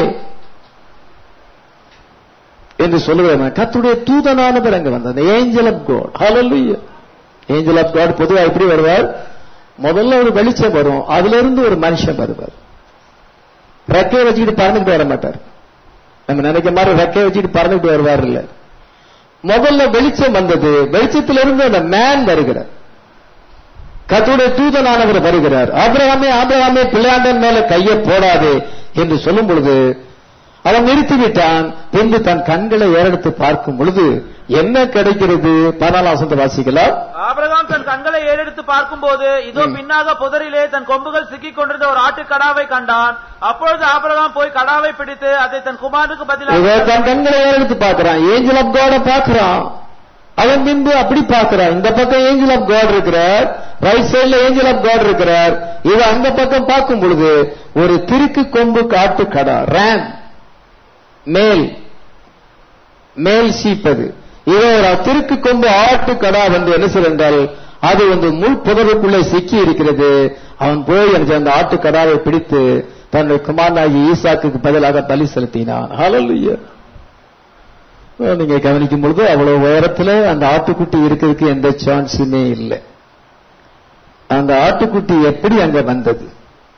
என்று சொல்லுகிறேன் கத்துடைய தூதனானவர் அங்க வந்தார் angel of God hallelujah angel of God பொதுவா எப்படி வருவார் முதல்ல ஒரு வெளிச்சம் வரும் அதுல இருந்து ஒரு மனுஷன் வருவார் ரெக்கையை வச்சுக்கிட்டு பறந்துட்டு வர மாட்டார் நம்ம நினைக்க மாதிரி ரெக்கையை வச்சுக்கிட்டு பறந்துட்டு வருவார் இல்ல முதல்ல வெளிச்சம் வந்தது வெளிச்சத்திலிருந்து அந்த மேன் வருகிறார் கத்துடைய தூதனானவர் வருகிறார் ஆபிரகாமே ஆபிரகாமே பிள்ளையாண்டன் மேல கையை போடாதே என்று சொல்லும் பொழுது அவன் நிறுத்திவிட்டான் பின்பு தன் கண்களை ஏறெடுத்து பார்க்கும் பொழுது என்ன கிடைக்கிறது பதினாலாம் வாசிக்கலாம் ஆபிரகாம் தன் கண்களை ஏறெடுத்து பார்க்கும்போது இதோ பின்னாக புதரிலே தன் கொம்புகள் சிக்கிக் கொண்டிருந்த ஒரு ஆட்டு கடாவை கண்டான் அப்பொழுது ஆபிரகாம் போய் கடாவை பிடித்து அதை தன் குமாரனுக்கு இதோ பதிலாக தன் கண்களை ஏறெடுத்து பார்க்கிறான் ஏஞ்சல் ஆஃப் காட பார்க்கிறான் அவன் பின்பு அப்படி பார்க்கிறான் இந்த பக்கம் ஏஞ்சல் ஆஃப் காட் இருக்கிறார் ரைட் சைடுல ஏஞ்சல் ஆஃப் காட் இருக்கிறார் இது அந்த பக்கம் பார்க்கும் பொழுது ஒரு திருக்கு கொம்பு காட்டு கடா ரேம் மேல் மேல் சீப்பது இது ஒரு திருக்கு கொம்பு ஆட்டு கடா வந்து என்ன செய்தால் அது வந்து முள் புதருக்குள்ளே சிக்கி இருக்கிறது அவன் போய் எனக்கு அந்த ஆட்டு கடாவை பிடித்து தன்னுடைய குமாரனாகி ஈசாக்குக்கு பதிலாக பலி செலுத்தினான் ஹalleluya நீங்க கவனிக்கும் பொழுது அவ்வளவு உயரத்துல அந்த ஆட்டுக்குட்டி இருக்கிறதுக்கு எந்த சான்ஸுமே இல்லை அந்த ஆட்டுக்குட்டி எப்படி அங்க வந்தது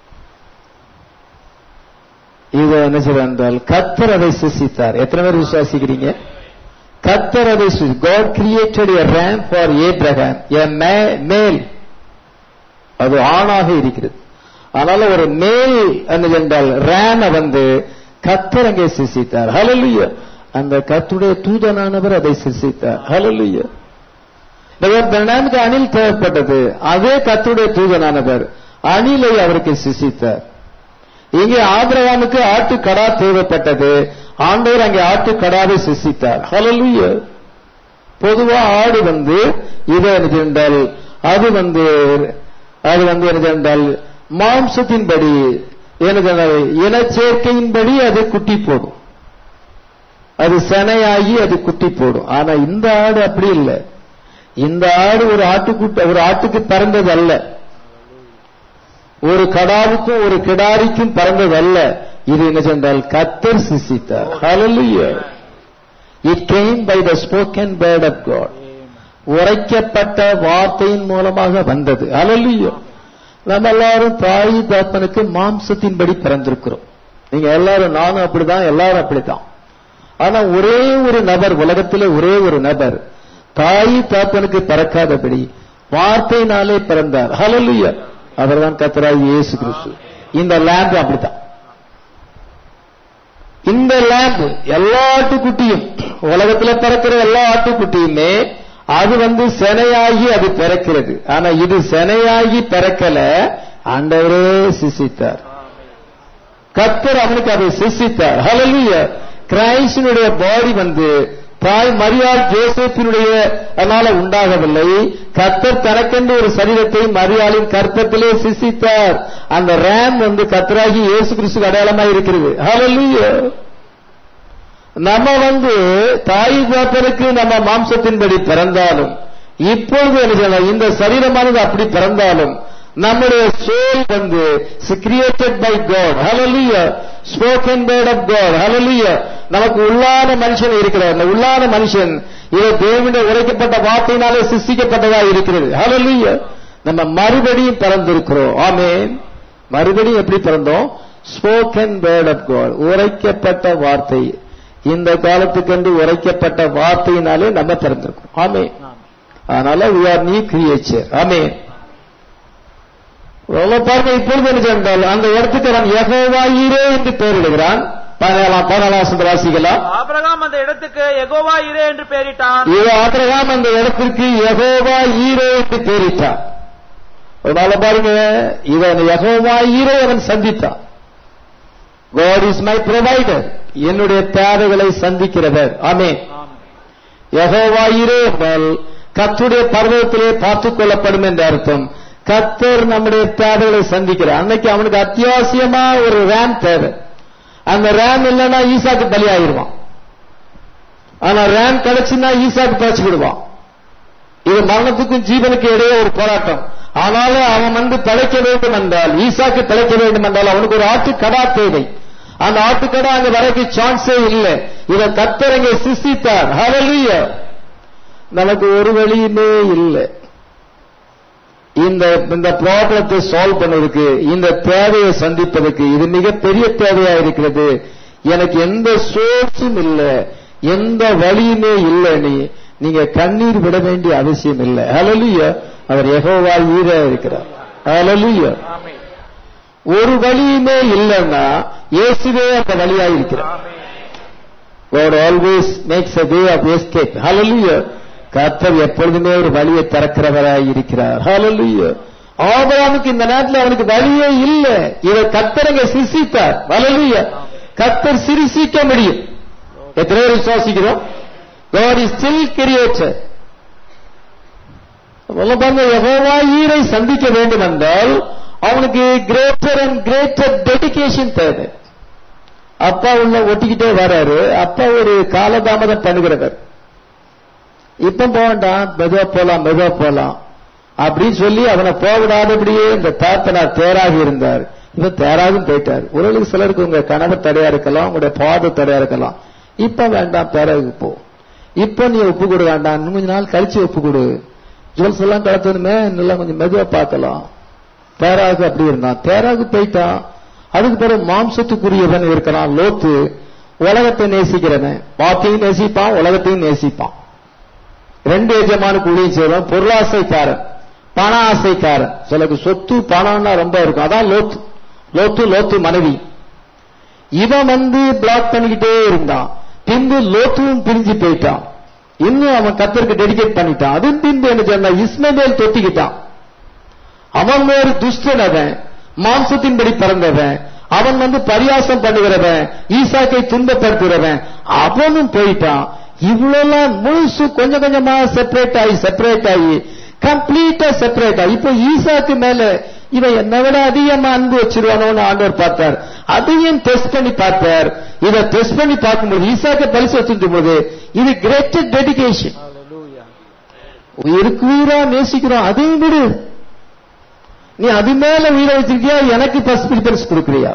இது என்ன சொல்ற என்றால் கத்தர் அதை சிசித்தார் எத்தனை பேர் விசுவாசிக்கிறீங்க கத்தர் அதை God created a ram for Abraham a male அது ஆணாக இருக்கிறது அதனால ஒரு மேல் என்ன என்றால் ரேம வந்து கத்தர் அங்கே சிசித்தார் ஹalleluya அந்த கத்துடைய தூதனானவர் அதை சிசித்தார் ஹalleluya பெர்னாமுக்கு அணில் தேவைப்பட்டது அதே கத்துடைய தூதனானவர் அணிலை அவருக்கு சிசித்தார் இங்கே ஆபிரகாமுக்கு ஆட்டுக்கடா தேவைப்பட்டது ஆண்டவர் அங்கே ஆட்டுக்கடாவை சிசித்தார் ஹalleluya பொதுவா ஆடு வந்து இது எனக்கு என்றால் அது வந்து அது வந்து எனக்கு என்றால் மாம்சத்தின்படி எனக்கு இனச்சேர்க்கையின்படி அது குட்டி போடும் அது செனையாகி அது குட்டி போடும் ஆனா இந்த ஆடு அப்படி இல்லை இந்த ஆடு ஒரு ஆட்டுக்குட்டி ஒரு ஆட்டுக்கு பிறந்தது அல்ல ஒரு கடாவுக்கும் ஒரு கிடாரிக்கும் பிறந்தது அல்ல இது என்ன சொன்னால் கத்தர் சிசித்தார் ஹalleluya it came by the spoken word of god உரைக்கப்பட்ட வார்த்தையின் மூலமாக வந்தது ஹalleluya நம்ம எல்லாரும் தாய் தாப்பனுக்கு மாம்சத்தின்படி பிறந்திருக்கிறோம் நீங்க எல்லாரும் நானும் அப்படிதான் எல்லாரும் அப்படித்தான் ஆனா ஒரே ஒரு நபர் உலகத்தில் ஒரே ஒரு நபர் தாய் தாப்பனுக்கு பிறக்காதபடி வார்த்தையினாலே பிறந்தார் ஹalleluya அவர்தான் கத்தராய் இயேசு கிறிஸ்து இந்த லேம்ப் அப்படித்தான் இந்த லேம்ப் எல்லா ஆட்டுக்குட்டியும் உலகத்துல பிறக்கிற எல்லா ஆட்டுக்குட்டியுமே அது வந்து செனையாகி அது பிறக்கிறது ஆனா இது செனையாகி பிறக்கல ஆண்டவரே சிசித்தார் கத்தர் அவனுக்கு அதை சிசித்தார் ஹalleluya கிரைஸ்டினுடைய பாடி வந்து தாய் மரியாள் ஜோசப்பினுடைய அதனால உண்டாகவில்லை கத்தர் தனக்கென்று ஒரு சரீரத்தை மரியாளின் கற்பத்திலே சிசித்தார் அந்த ரேம் வந்து கத்தராகி இயேசு கிறிஸ்து அடையாளமாக இருக்கிறது ஹalleluya நம்ம வந்து தாய் தாப்பனுக்கு நம்ம மாம்சத்தின்படி பிறந்தாலும் இப்பொழுது என்ன செய்யலாம் இந்த சரீரமானது அப்படி பிறந்தாலும் நம்முடைய சோல் வந்து created by God hallelujah spoken word of God hallelujah நமக்கு உள்ளான மனுஷன் இருக்கிறார் அந்த உள்ளான மனுஷன் இது தேவனுடைய உரைக்கப்பட்ட வார்த்தையினாலே சிருஷ்டிக்கப்பட்டதா இருக்கிறது ஹalleluya நம்ம மறுபடியும் பிறந்திருக்கிறோம் ஆமென் மறுபடியும் எப்படி பிறந்தோம் ஸ்போக்கன் வேர்ட் ஆஃப் காட் உரைக்கப்பட்ட வார்த்தை இந்த காலத்துக்கென்று உரைக்கப்பட்ட வார்த்தையினாலே நம்ம பிறந்திருக்கோம் ஆமே அதனால we are new creature ஆமே பாருங்க இப்பொழுது என்ன சென்றால் அந்த இடத்துக்கு அவன் யகோவாயிரே என்று பெயரிடுகிறான் பதினேழாம் பதினாலாம் வாசிக்கலாம் ஆபிரகாம் அந்த இடத்துக்கு யெகோவா இரே என்று பெயரிட்டான் இது ஆபிரகாம் அந்த இடத்திற்கு யகோவா ஈரே என்று பெயரிட்டான் அதனால பாருங்க இவன் யகோவா ஈரே அவன் சந்தித்தான் God is my provider என்னுடைய தேவைகளை சந்திக்கிறவர் ஆமே யகோவாயிரே என்றால் கத்துடைய பர்வத்திலே பார்த்துக் கொள்ளப்படும் என்ற அர்த்தம் கத்தர் நம்முடைய தேவைகளை சந்திக்கிறார் அன்னைக்கு அவனுக்கு அத்தியாவசியமா ஒரு ரேம் தேவை அந்த ரேம் இல்லைன்னா ஈசாக்கு பலி ஆயிருவான் ஆனா ரேம் கிடைச்சுன்னா ஈசாக்கு பழச்சு விடுவான் இது மரணத்துக்கும் ஜீவனுக்கு இடையே ஒரு போராட்டம் ஆனாலும் அவன் வந்து பிழைக்க வேண்டும் என்றால் ஈசாக்கு பிழைக்க வேண்டும் என்றால் அவனுக்கு ஒரு ஆட்டு கடா தேவை அந்த ஆட்டுக்கடா அங்க வரக்கு சான்ஸே இல்லை இதை கத்தரங்க சிசித்தார் ஹalleluya நமக்கு ஒரு வழியுமே இல்லை இந்த இந்த ப்ராப்ளத்தை சால்வ் பண்ணதுக்கு இந்த தேவையை சந்திப்பதற்கு இது மிகப்பெரிய தேவையா இருக்கிறது எனக்கு எந்த சோர்ஸும் இல்லை எந்த வழியுமே இல்லை நீ நீங்க கண்ணீர் விட வேண்டிய அவசியம் இல்லை ஹalleluya அவர் யெகோவா ஈரா இருக்கிறார் ஹalleluya ஒரு வழியுமே இல்லைன்னா இயேசுவே அந்த வழியா இருக்கிறார் God always makes a way of escape. Hallelujah. கர்த்தர் எப்பொழுதுமே ஒரு வழியை திறக்கிறவராய் இருக்கிறார் Hallelujah. ஆபிரகாமுக்கு இந்த நேரத்தில் அவனுக்கு வழியே இல்லை இதை கர்த்தரங்க சிரிசித்தார் Hallelujah. கர்த்தர் சிரிசிக்க முடியும் எத்தனை பேர் விசுவாசிக்கிறோம் God is still creator. முதல்ல பாருங்க யெகோவா ஈரை சந்திக்க வேண்டும் என்றால் அவனுக்கு கிரேட்டர் அண்ட் கிரேட்டர் டெடிகேஷன் தேவை அப்பா உள்ள ஒட்டிக்கிட்டே வராரு அப்பா ஒரு காலதாமதம் பண்ணுகிறவர் இப்ப போகண்டாம் மெதுவா போலாம் மெதுவா போலாம் அப்படின்னு சொல்லி அவனை போகவிடாதபடியே இந்த தாத்தனார் தேராக இருந்தார் இப்ப தேராகும் போயிட்டார் ஒருவேளை சிலருக்கு உங்க கணவர் தடையா இருக்கலாம் உங்களுடைய பாத தடையா இருக்கலாம் இப்ப வேண்டாம் தேராவுக்கு போ இப்ப நீ ஒப்பு கொடு வேண்டாம் இன்னும் கொஞ்ச நாள் கழிச்சு ஒப்பு கொடு ஜுவல்ஸ் எல்லாம் கலத்தணுமே நல்லா கொஞ்சம் மெதுவா பார்க்கலாம் தேராகு அப்படி இருந்தான் தேராகு போயிட்டான் அதுக்கு பிறகு மாம்சத்துக்குரியவன் இருக்கிறான் லோத்து உலகத்தை நேசிக்கிறவன் பாத்தையும் நேசிப்பான் உலகத்தையும் நேசிப்பான் ரெண்டு எஜமானுக்கு ஊழியம் செய்வான் பொருளாசைக்காரன் பண ஆசைக்காரன் சிலருக்கு சொத்து பணம்னா ரொம்ப இருக்கும் அதான் லோத்து லோத்து லோத்து மனைவி இவன் வந்து பிளாக் பண்ணிக்கிட்டே இருந்தான் பின்பு லோத்துவும் பிரிஞ்சு போயிட்டான் இன்னும் அவன் கத்தருக்கு டெடிகேட் பண்ணிட்டான் அது பின்பு என்ன சொன்னா இஸ்மவேல் தொத்திக்கிட்டான் அவன் ஒரு துஷ்டன் அவன் மாம்சத்தின்படி பிறந்தவன் அவன் வந்து பரியாசம் பண்ணுகிறவன் ஈசாக்கை துன்பப்படுத்துகிறவன் அவனும் போயிட்டான் இவ்வளவு முழுசு கொஞ்சம் கொஞ்சமா செப்பரேட் ஆகி செப்பரேட் ஆகி கம்ப்ளீட்டா செப்பரேட் ஆகி இப்போ ஈசாக்கு மேல இவன் என்னை விட அதிகமா அன்பு வச்சிருவானோன்னு ஆண்டவர் பார்த்தார் அதையும் டெஸ்ட் பண்ணி பார்த்தார் இதை டெஸ்ட் பண்ணி பார்க்கும்போது ஈசாக்க பரிசு வச்சிருக்கும் போது இது கிரேட்டர் டெடிகேஷன் உயிருக்கு உயிரா நேசிக்கிறோம் அதையும் விடு நீ அது மேல உயிரை வச்சிருக்கியா எனக்கு ஃபர்ஸ்ட் ப்ரிஃபரன்ஸ் கொடுக்குறியா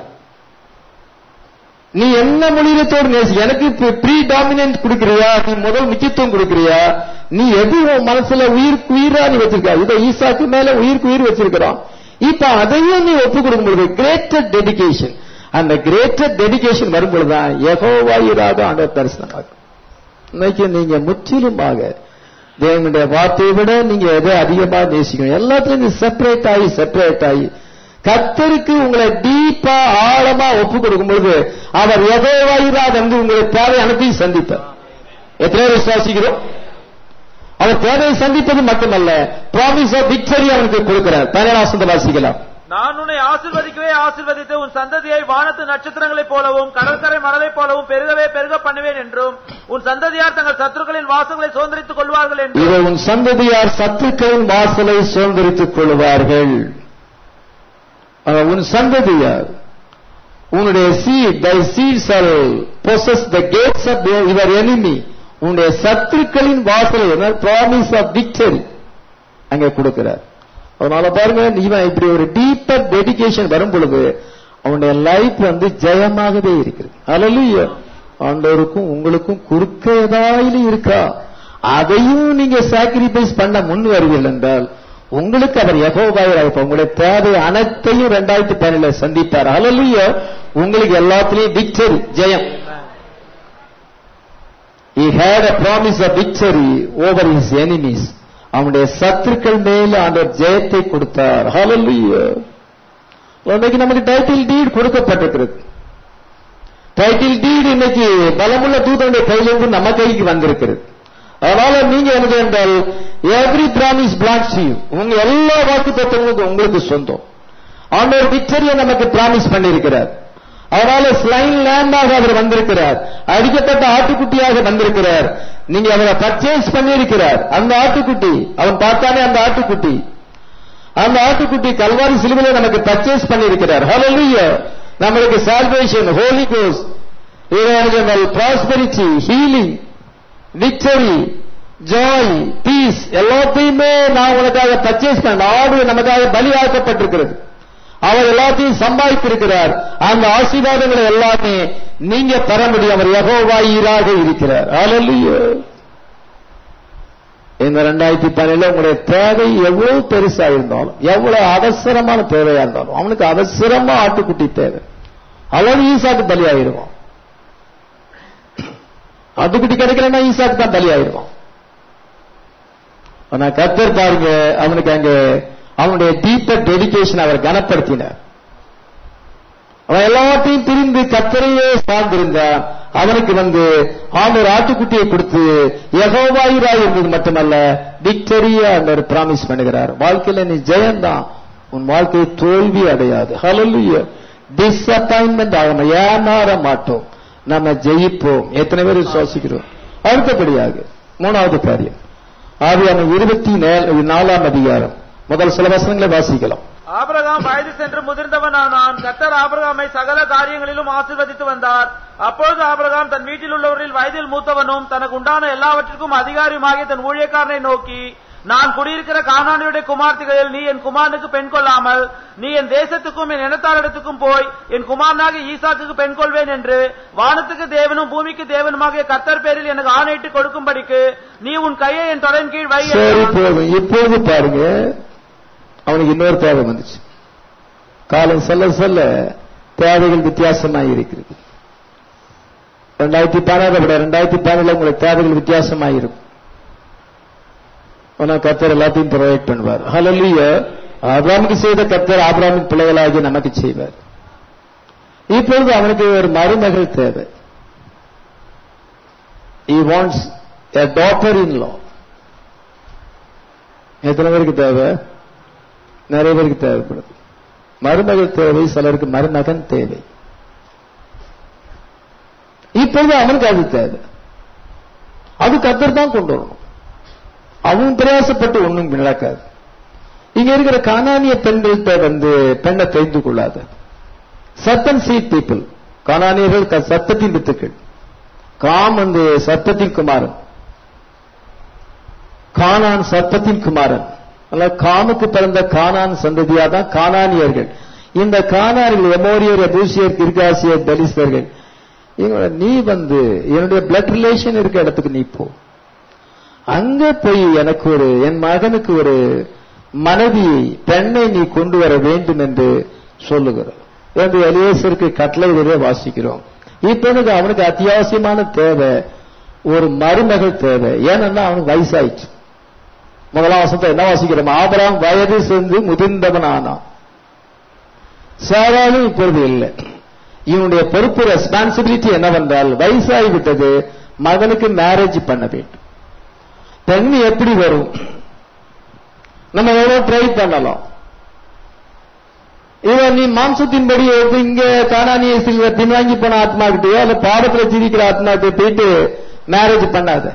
நீ என்ன மொழியத்தோடு நேசி எனக்கு ப்ரீ டாமினன்ட் கொடுக்கறியா நீ முதல் முக்கியத்துவம் கொடுக்கறியா நீ எது உன் மனசுல உயிருக்கு உயிரா நீ வச்சிருக்க இதை ஈசாக்கு மேல உயிருக்கு உயிர் வச்சிருக்கிறோம் இப்ப அதையும் நீ ஒப்பு கொடுக்கும் பொழுது கிரேட்டர் டெடிகேஷன் அந்த கிரேட்டர் டெடிகேஷன் வரும் பொழுதுதான் எகோவாயிராக ஆண்டவர் தரிசனமாகும் இன்னைக்கு நீங்க முற்றிலுமாக தேவனுடைய வார்த்தையை விட நீங்க எதை அதிகமா நேசிக்கணும் எல்லாத்துலயும் நீ செப்பரேட் ஆகி செப்பரேட் ஆகி கத்தருக்கு உங்களை டீப்பா ஆழமா ஒப்பு கொடுக்கும் பொழுது அவர் எதோவாயிரா வந்து உங்களுடைய தேவை அனைத்தையும் சந்திப்பார் எத்தனை பேர் விசுவாசிக்கிறோம் அவர் தேவையை சந்திப்பது மட்டுமல்ல ப்ராமிஸ் ஆஃப் விக்டரி அவனுக்கு கொடுக்கிறார் பதினேழாம் வாசிக்கலாம் நான் உன்னை ஆசிர்வதிக்கவே ஆசிர்வதித்து உன் சந்ததியை வானத்து நட்சத்திரங்களைப் போலவும் கடற்கரை மணலைப் போலவும் பெருகவே பெருக பண்ணுவேன் என்றும் உன் சந்ததியார் தங்கள் சத்துருக்களின் வாசங்களை சுதந்திரித்துக் கொள்வார்கள் என்றும் இதை உன் சந்ததியார் சத்துக்களின் வாசலை சுதந்திரித்துக் கொள்வார்கள் ஆனா, உன் சந்ததியார் உன்னுடைய seed thy seeds are possess the gates of your enemy உன்னுடைய சத்துருக்களின் வாசலை ப்ராமிஸ் ஆஃப் விக்டரி அங்கே கொடுக்கிறார் அதனால பாருங்க இவன் இப்படி ஒரு டீப்பர் டெடிகேஷன் வரும் பொழுது அவனுடைய லைஃப் வந்து ஜெயமாகவே இருக்கிறது அல்ல ஆண்டவருக்கும் உங்களுக்கும் குறுக்க ஏதாவது இருக்கா அதையும் நீங்க சாக்ரிஃபைஸ் பண்ண முன் வருவீர்கள் என்றால் உங்களுக்கு அவர் யகோபாயர் இருப்பார் உங்களுடைய தேவை அனைத்தையும் ரெண்டாயிரத்தி பதினேழுல சந்திப்பார் அலலுய உங்களுக்கு எல்லாத்திலையும் விக்டரி ஜெயம் he had a promise of victory over his enemies அவனுடைய சத்துருக்கள் மேல ஆண்டவர் ஜெயத்தை கொடுத்தார் ஹalleluya இன்னைக்கு நமக்கு டைட்டில் டீட் கொடுக்கப்பட்டிருக்கிறது டைட்டில் டீட் இன்னைக்கு பலமுள்ள தூதனுடைய கையிலிருந்து நம்ம கைக்கு வந்திருக்கிறது அதனால நீங்க என்ன என்றால் எவ்ரி பிராமிஸ் பிளாக்ஸ் யூ உங்க எல்லா வாக்கு தத்துவங்களுக்கும் உங்களுக்கு சொந்தம் ஆண்டவர் விக்டரியை நமக்கு பிராமிஸ் பண்ணியிருக்கிறார் அதனால ஸ்லைன் லேண்டாக அவர் வந்திருக்கிறார் அடிக்கப்பட்ட ஆட்டுக்குட்டியாக வந்திருக்கிறார் நீங்க அவரை பர்ச்சேஸ் பண்ணியிருக்கிறார் அந்த ஆட்டுக்குட்டி அவன் பார்த்தானே அந்த ஆட்டுக்குட்டி அந்த ஆட்டுக்குட்டி கல்வாரி சிலுவையில நமக்கு பர்ச்சேஸ் பண்ணியிருக்கிறார் ஹalleluya நம்மளுக்கு சால்வேஷன் ஹோலி கோஸ் prosperity healing victory joy peace எல்லாத்தையுமே நான் உனக்காக பர்ச்சேஸ் பண்ண ஆடு நமக்காக பலியாக்கப்பட்டிருக்கிறது அவர் எல்லாத்தையும் சம்பாதித்திருக்கிறார் அந்த ஆசீர்வாதங்களை எல்லாமே நீங்க பெற முடியும் அவர் யகோவாயிராக இருக்கிறார் ஹalleluya இந்த ரெண்டாயிரத்தி பதினேழுல உங்களுடைய தேவை எவ்வளவு பெருசா இருந்தாலும் எவ்வளவு அவசரமான தேவையா இருந்தாலும் அவனுக்கு அவசரமா ஆட்டுக்குட்டி தேவை அவன் ஈசாக்கு பலியாயிருவான் ஆட்டுக்குட்டி கிடைக்கலன்னா ஈசாக்கு தான் பலியாயிருவான் ஆனா கத்தர் பாருங்க அவனுக்கு அங்க அவனுடைய டீப்பர் டெடிகேஷன் அவர் கனப்படுத்தினார் அவன் எல்லாத்தையும் பிரிந்து கத்தரையே சார்ந்திருந்தான் அவனுக்கு வந்து ஆண்டவர் ஆட்டுக்குட்டியை கொடுத்து யகோவாயிராய் இருந்தது மட்டுமல்ல விக்டரியா ஆண்டவர் பிராமிஸ் பண்ணுகிறார் வாழ்க்கையில நீ ஜெயம்தான் உன் வாழ்க்கை தோல்வி அடையாது ஹalleluya டிசப்பாயின்மெண்ட் ஆகாம ஏமாற மாட்டோம் நம்ம ஜெயிப்போம் எத்தனை பேர் விசுவாசிக்கிறோம் அடுத்தபடியாக மூணாவது காரியம் ஆவியான இருபத்தி நாலாம் அதிகாரம் முதல் சில வசனங்களை வாசிக்கலாம் ஆபிரகாம் வயது சென்று முதிர்ந்தவனானான் கத்தர் ஆபிரகாமை சகல காரியங்களிலும் ஆசீர்வதித்து வந்தார் அப்பொழுது ஆபிரகாம் தன் வீட்டில் உள்ளவரில் வயதில் மூத்தவனும் தனக்கு உண்டான எல்லாவற்றிற்கும் அதிகாரியுமாகிய தன் ஊழியக்காரனை நோக்கி நான் குடியிருக்கிற கானானியுடைய குமார்த்திகளில் நீ என் குமாரனுக்கு பெண் கொள்ளாமல் நீ என் தேசத்துக்கும் என் இனத்தாரிடத்துக்கும் போய் என் குமாரனாக ஈசாக்குக்கு பெண் கொள்வேன் என்று வானத்துக்கு தேவனும் பூமிக்கு தேவனுமாகிய கர்த்தர் பேரில் எனக்கு ஆணையிட்டு கொடுக்கும்படிக்கு நீ உன் கையை என் தொடரின் கீழ் வை சரி என்றான். போதும் இப்பொழுது பாருங்க அவனுக்கு இன்னொரு தேவை வந்துச்சு காலம் செல்ல செல்ல தேவைகள் வித்தியாசமாக இருக்கிறது ரெண்டாயிரத்தி பதினாறு விட ரெண்டாயிரத்தி பதினாறுல உங்களுக்கு தேவைகள் வித்தியாசமாக இருக்கும் ஆனா கத்தர் எல்லாத்தையும் ப்ரொவைட் பண்ணுவார் ஹalleluya ஆபிரகாமுக்கு செய்த கத்தர் ஆபிரகாமின் பிள்ளைகளாகி நமக்கு செய்வார் இப்பொழுது அவனுக்கு ஒரு மருமகள் தேவை he wants a daughter in law எத்தனை பேருக்கு தேவை நிறைய பேருக்கு தேவைப்படுது மருமகள் தேவை சிலருக்கு மருமகன் தேவை இப்பொழுது அவனுக்கு அது தேவை அது கத்தர் தான் கொண்டு வரணும் அவன் பிரயாசப்பட்டு ஒண்ணும் நடக்காது இங்க இருக்கிற கானானிய பெண்கள்கிட்ட வந்து பெண்ணை தெரிந்து கொள்ளாத சத்தன் சீட் பீப்புள் கானானியர்கள் க- சத்தத்தின் வித்துக்கள் காம் வந்து சத்தத்தின் குமாரன் கானான் சர்ப்பத்தின் குமாரன் அல்ல காமுக்கு பிறந்த கானான் சந்ததியா தான் கானானியர்கள் இந்த கானானியர்கள் எமோரியர் எபூசியர் கிர்காசியர் தலிஸ்தர்கள் இவங்கள நீ வந்து என்னுடைய பிளட் ரிலேஷன் இருக்க இடத்துக்கு நீ போ அங்க போய் எனக்கு ஒரு என் மகனுக்கு ஒரு மனைவியை பெண்ணை நீ கொண்டு வர வேண்டும் என்று சொல்லுகிறார் என்று எலியேசருக்கு கட்டளை வாசிக்கிறோம் இப்ப எனக்கு அவனுக்கு அத்தியாவசியமான தேவை ஒரு மருமகள் தேவை ஏன்னா அவனுக்கு வயசாயிடுச்சு முதலாம் வசனத்தை என்ன வாசிக்கிறோம் ஆபராம் வயது சென்று முதிர்ந்தவன் ஆனான் சாராலும் இப்பொழுது இல்லை இவனுடைய பொறுப்பு ரெஸ்பான்சிபிலிட்டி என்னவென்றால் வயசாகி விட்டது மகனுக்கு மேரேஜ் பண்ண வேண்டும் பெண் எப்படி வரும் நம்ம எவ்வளவு ட்ரை பண்ணலாம் இவன் நீ மாம்சத்தின்படி எடுத்து இங்க காணானிய சில்வ பின்வாங்கி போன ஆத்மா கிட்டயோ அல்ல பாடத்துல ஜீவிக்கிற ஆத்மா கிட்ட போயிட்டு மேரேஜ் பண்ணாத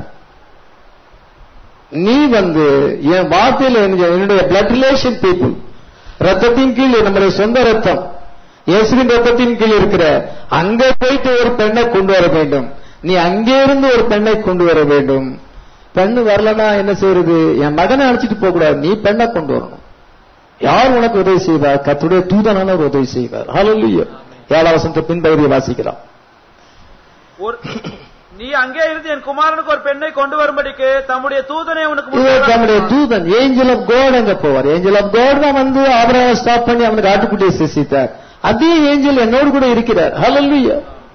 நீ வந்து என் வார்த்தையில எனக்கு- என்னுடைய பிளட் ரிலேஷன் பீப்புள் ரத்தத்தின் கீழ் நம்முடைய சொந்த ரத்தம் இயேசுவின் ரத்தத்தின் கீழ் இருக்கிற அங்க போயிட்டு ஒரு பெண்ணை கொண்டு வர வேண்டும் நீ அங்கே இருந்து ஒரு பெண்ணை கொண்டு வர வேண்டும் பெண்ணு வரலன்னா என்ன செய்யறது என் மகனை அழைச்சிட்டு போக கூடாது நீ பெண்ணை கொண்டு வரணும் யார் உனக்கு உதவி செய்வார் கத்துடைய தூதனான ஒரு உதவி செய்வார் ஹalleluya ஏழாம் வசனத்தை பின்பகுதியை வாசிக்கலாம் ஒரு- நீ அங்கே இருந்து என் குமாரனுக்கு ஒரு பெண்ணை கொண்டு வரும்படிக்கு தம்முடைய தூதனை உனக்கு இது முன்பாக நம்முடைய அனுப்பினார். தூதன் ஏஞ்சல் ஆஃப் காட் அங்க போவார் ஏஞ்சல் ஆஃப் காட் தான் வந்து ஆபரகம் ஸ்டாப் பண்ணி அவனுக்கு ஆட்டுக்குட்டியை சிசித்தார் அதே ஏஞ்சல் என்னோடு கூட இருக்கிறார் ஹalleluya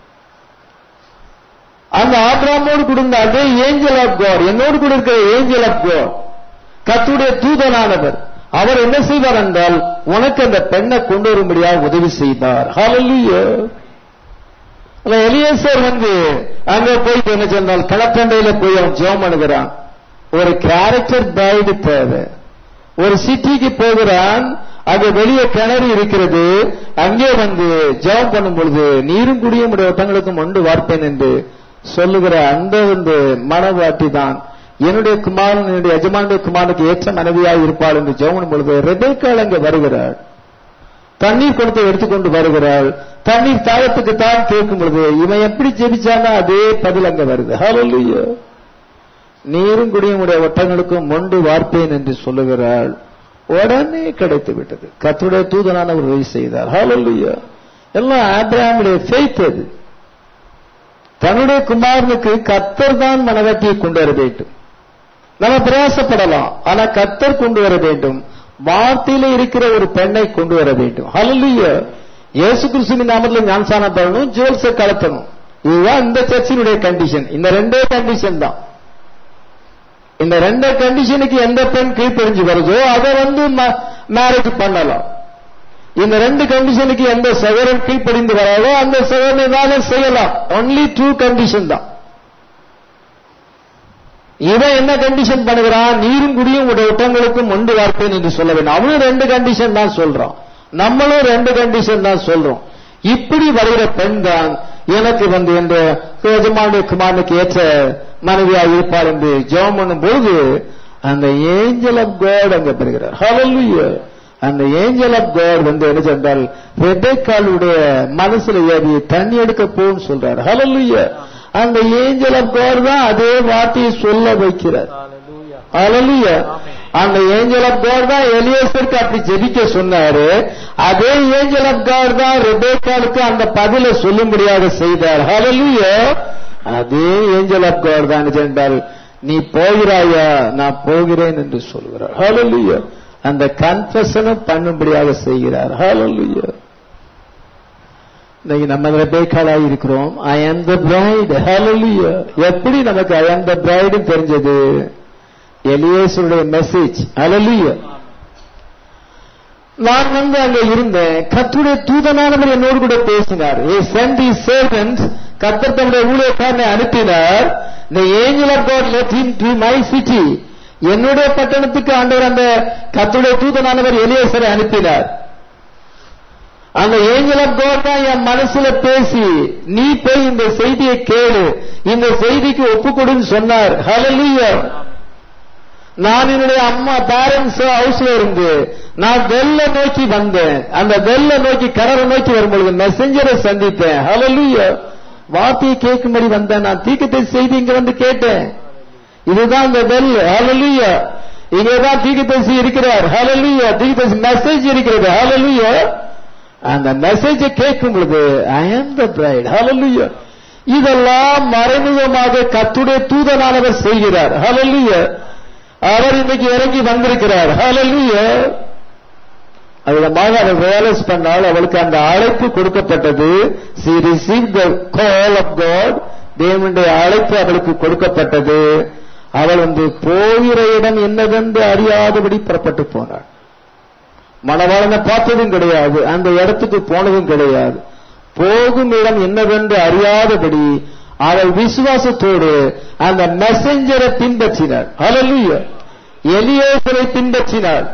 அந்த ஆபிரகாமோடு கூட இருந்த அதே ஏஞ்சல் ஆஃப் காட் என்னோடு கூட இருக்கிற ஏஞ்சல் ஆஃப் காட் கத்துடைய தூதனானவர் அவர் என்ன செய்வார் என்றால் உனக்கு அந்த பெண்ணை கொண்டு வரும்படியாக உதவி செய்வார் ஹalleluya அந்த எலியேசர் வந்து அங்க போய் என்ன சொன்னால் களத்தண்டையில போய் அவன் ஜெபம் பண்ணுகிறான் ஒரு கேரக்டர் பிரைடு தேவை ஒரு சிட்டிக்கு போகிறான் அங்க வெளியே கிணறு இருக்கிறது அங்கே வந்து ஜெபம் பண்ணும் பொழுது நீரும் குடியும் உடைய ஒட்டங்களுக்கும் ஒன்று வார்ப்பேன் என்று சொல்லுகிற அந்த வந்து மனவாட்டி தான் என்னுடைய குமாரன் என்னுடைய எஜமானுடைய குமாரனுக்கு ஏற்ற மனைவியாய் இருப்பாள் என்று ஜெபம் பண்ணும் பொழுது ரெபேக்காள் அங்க வருகிறாள் தண்ணீர் கொடுத்து எடுத்துக்கொண்டு வருகிறாள் தண்ணீர் தாகத்துக்கு தான் கேட்கும் பொழுது இவன் எப்படி ஜெபிச்சானா அதே பதில் அங்க வருது ஹalleluya நீரும் குடியும் உடைய ஒட்டங்களுக்கும் மொண்டு வார்ப்பேன் என்று சொல்லுகிறாள் உடனே கிடைத்து விட்டது கர்த்தருடைய தூதனான ஒரு உதவி செய்தார் ஹalleluya எல்லாம் ஆபிரகாமுடைய faith அது தன்னுடைய குமாரனுக்கு கத்தர் தான் மனவட்டியை கொண்டு வர வேண்டும் நம்ம பிரயாசப்படலாம் ஆனா கத்தர் கொண்டு வர வேண்டும் வார்த்தையில இருக்கிற ஒரு பெண்ணை கொண்டு வர வேண்டும் ஹalleluya இயேசு கிறிஸ்துவின் நாமத்தில் ஞானசானம் பண்ணணும் ஜுவல்ஸை கலத்தணும் இதுதான் இந்த சர்ச்சினுடைய கண்டிஷன் இந்த ரெண்டே கண்டிஷன் தான் இந்த ரெண்டு கண்டிஷனுக்கு எந்த பெண் கீழ்ப்படிஞ்சு வருதோ அதை வந்து மேரேஜ் பண்ணலாம் இந்த ரெண்டு கண்டிஷனுக்கு எந்த சகோதரன் கீழ்ப்படிந்து வராதோ அந்த சகோதரனை வேலை செய்யலாம் ஒன்லி டூ கண்டிஷன் தான் இவன் என்ன கண்டிஷன் பண்ணுகிறான் நீரும் குடியும் உடைய ஒட்டங்களுக்கும் ஒன்று வார்ப்பேன் என்று சொல்ல வேண்டும் அவனும் ரெண்டு கண்டிஷன் தான் சொல்றான் நம்மளும் ரெண்டு கண்டிஷன் தான் சொல்றோம் இப்படி வருகிற பெண் தான் எனக்கு வந்து என்ற எஜமானுடைய குமாரனுக்கு ஏற்ற மனைவியாக இருப்பார் என்று ஜெபம் பண்ணும் போது அந்த ஏஞ்சல் ஆஃப் காட் அங்க பெறுகிறார் ஹalleluya அந்த ஏஞ்சல் ஆஃப் காட் வந்து என்ன சென்றால் ரெபேக்காளுடைய மனசுல ஏறி தண்ணி எடுக்க போன்னு சொல்றார் ஹalleluya அந்த ஏஞ்சல் ஆஃப் காட் தான் அதே வார்த்தையை சொல்ல வைக்கிறார் Hallelujah. ஹalleluya அந்த ஏஞ்சல் ஆஃப் காட் தான் எலியேசருக்கு அப்படி ஜெபிக்க சொன்னாரு அதே ஏஞ்சல் ஆஃப் காட் தான் ரெபேக்காலுக்கு அந்த பதில சொல்லும்படியாக செய்தார் ஹalleluya அதே ஏஞ்சல் ஆஃப் காட் தான் என்றால் நீ போகிறாயா நான் போகிறேன் என்று சொல்கிறார் ஹalleluya அந்த கன்ஃபெஷனும் பண்ணும்படியாக செய்கிறார் ஹalleluya இன்னைக்கு நம்ம ரெபேக்காலா இருக்கிறோம் ஐ am the bride hallelujah எப்படி நமக்கு ஐ am the bride தெரிஞ்சது எலியேசருடைய மெசேஜ் hallelujah நான் வந்து அங்க இருந்தேன் கத்துடைய தூதனானவர் என்னோடு கூட பேசினார் ஏ சென்ட் தி servant கத்தர் தம்முடைய ஊழியக்காரனை அனுப்பினார் the angel of god let him to my city என்னுடைய பட்டணத்துக்கு ஆண்டவர் அந்த கத்துடைய தூதனானவர் எலியேசரை அனுப்பினார் அந்த ஏஞ்சல் ஆஃப் காட் தான் என் மனசுல பேசி நீ போய் இந்த செய்தியை கேளு இந்த செய்திக்கு ஒப்புக்கொடுன்னு சொன்னார் ஹalleluya நான் என்னுடைய அம்மா பேரண்ட்ஸ் ஹவுஸ்ல இருந்து நான் வெள்ள நோக்கி வந்தேன் அந்த வெள்ள நோக்கி கடலை நோக்கி வரும்பொழுது மெசஞ்சரை சந்தித்தேன் ஹalleluya வார்த்தையை கேட்கும்படி வந்தேன் நான் தீக்கத்தை செய்தி இங்க வந்து கேட்டேன் இதுதான் இந்த வெல் ஹalleluya இங்கதான் தீக்கதரிசி இருக்கிறார் ஹalleluya தீக்கதரிசி மெசேஜ் இருக்கிறது ஹalleluya அந்த மெசேஜை கேட்கும் பொழுது ஐ ஆம் த பிரைட் ஹalleluya இதெல்லாம் மறைமுகமாக கத்துடைய தூதனானவர் செய்கிறார் ஹalleluya அவர் இன்னைக்கு இறங்கி வந்திருக்கிறார் ஹalleluya அதிகமாக அவள் ரியலைஸ் பண்ணால் அவளுக்கு அந்த அழைப்பு கொடுக்கப்பட்டது she receive the call of God தேவனுடைய அழைப்பு அவளுக்கு கொடுக்கப்பட்டது அவள் வந்து போகிற இடம் என்னவென்று அறியாதபடி புறப்பட்டு போனாள் மணவாளனை பார்த்ததும் கிடையாது அந்த இடத்துக்கு போனதும் கிடையாது போகும் இடம் என்னவென்று அறியாதபடி அவள் விசுவாசத்தோடு அந்த மெசஞ்சரை பின்பற்றினார் அலலுய எலியேசரை பின்பற்றினார்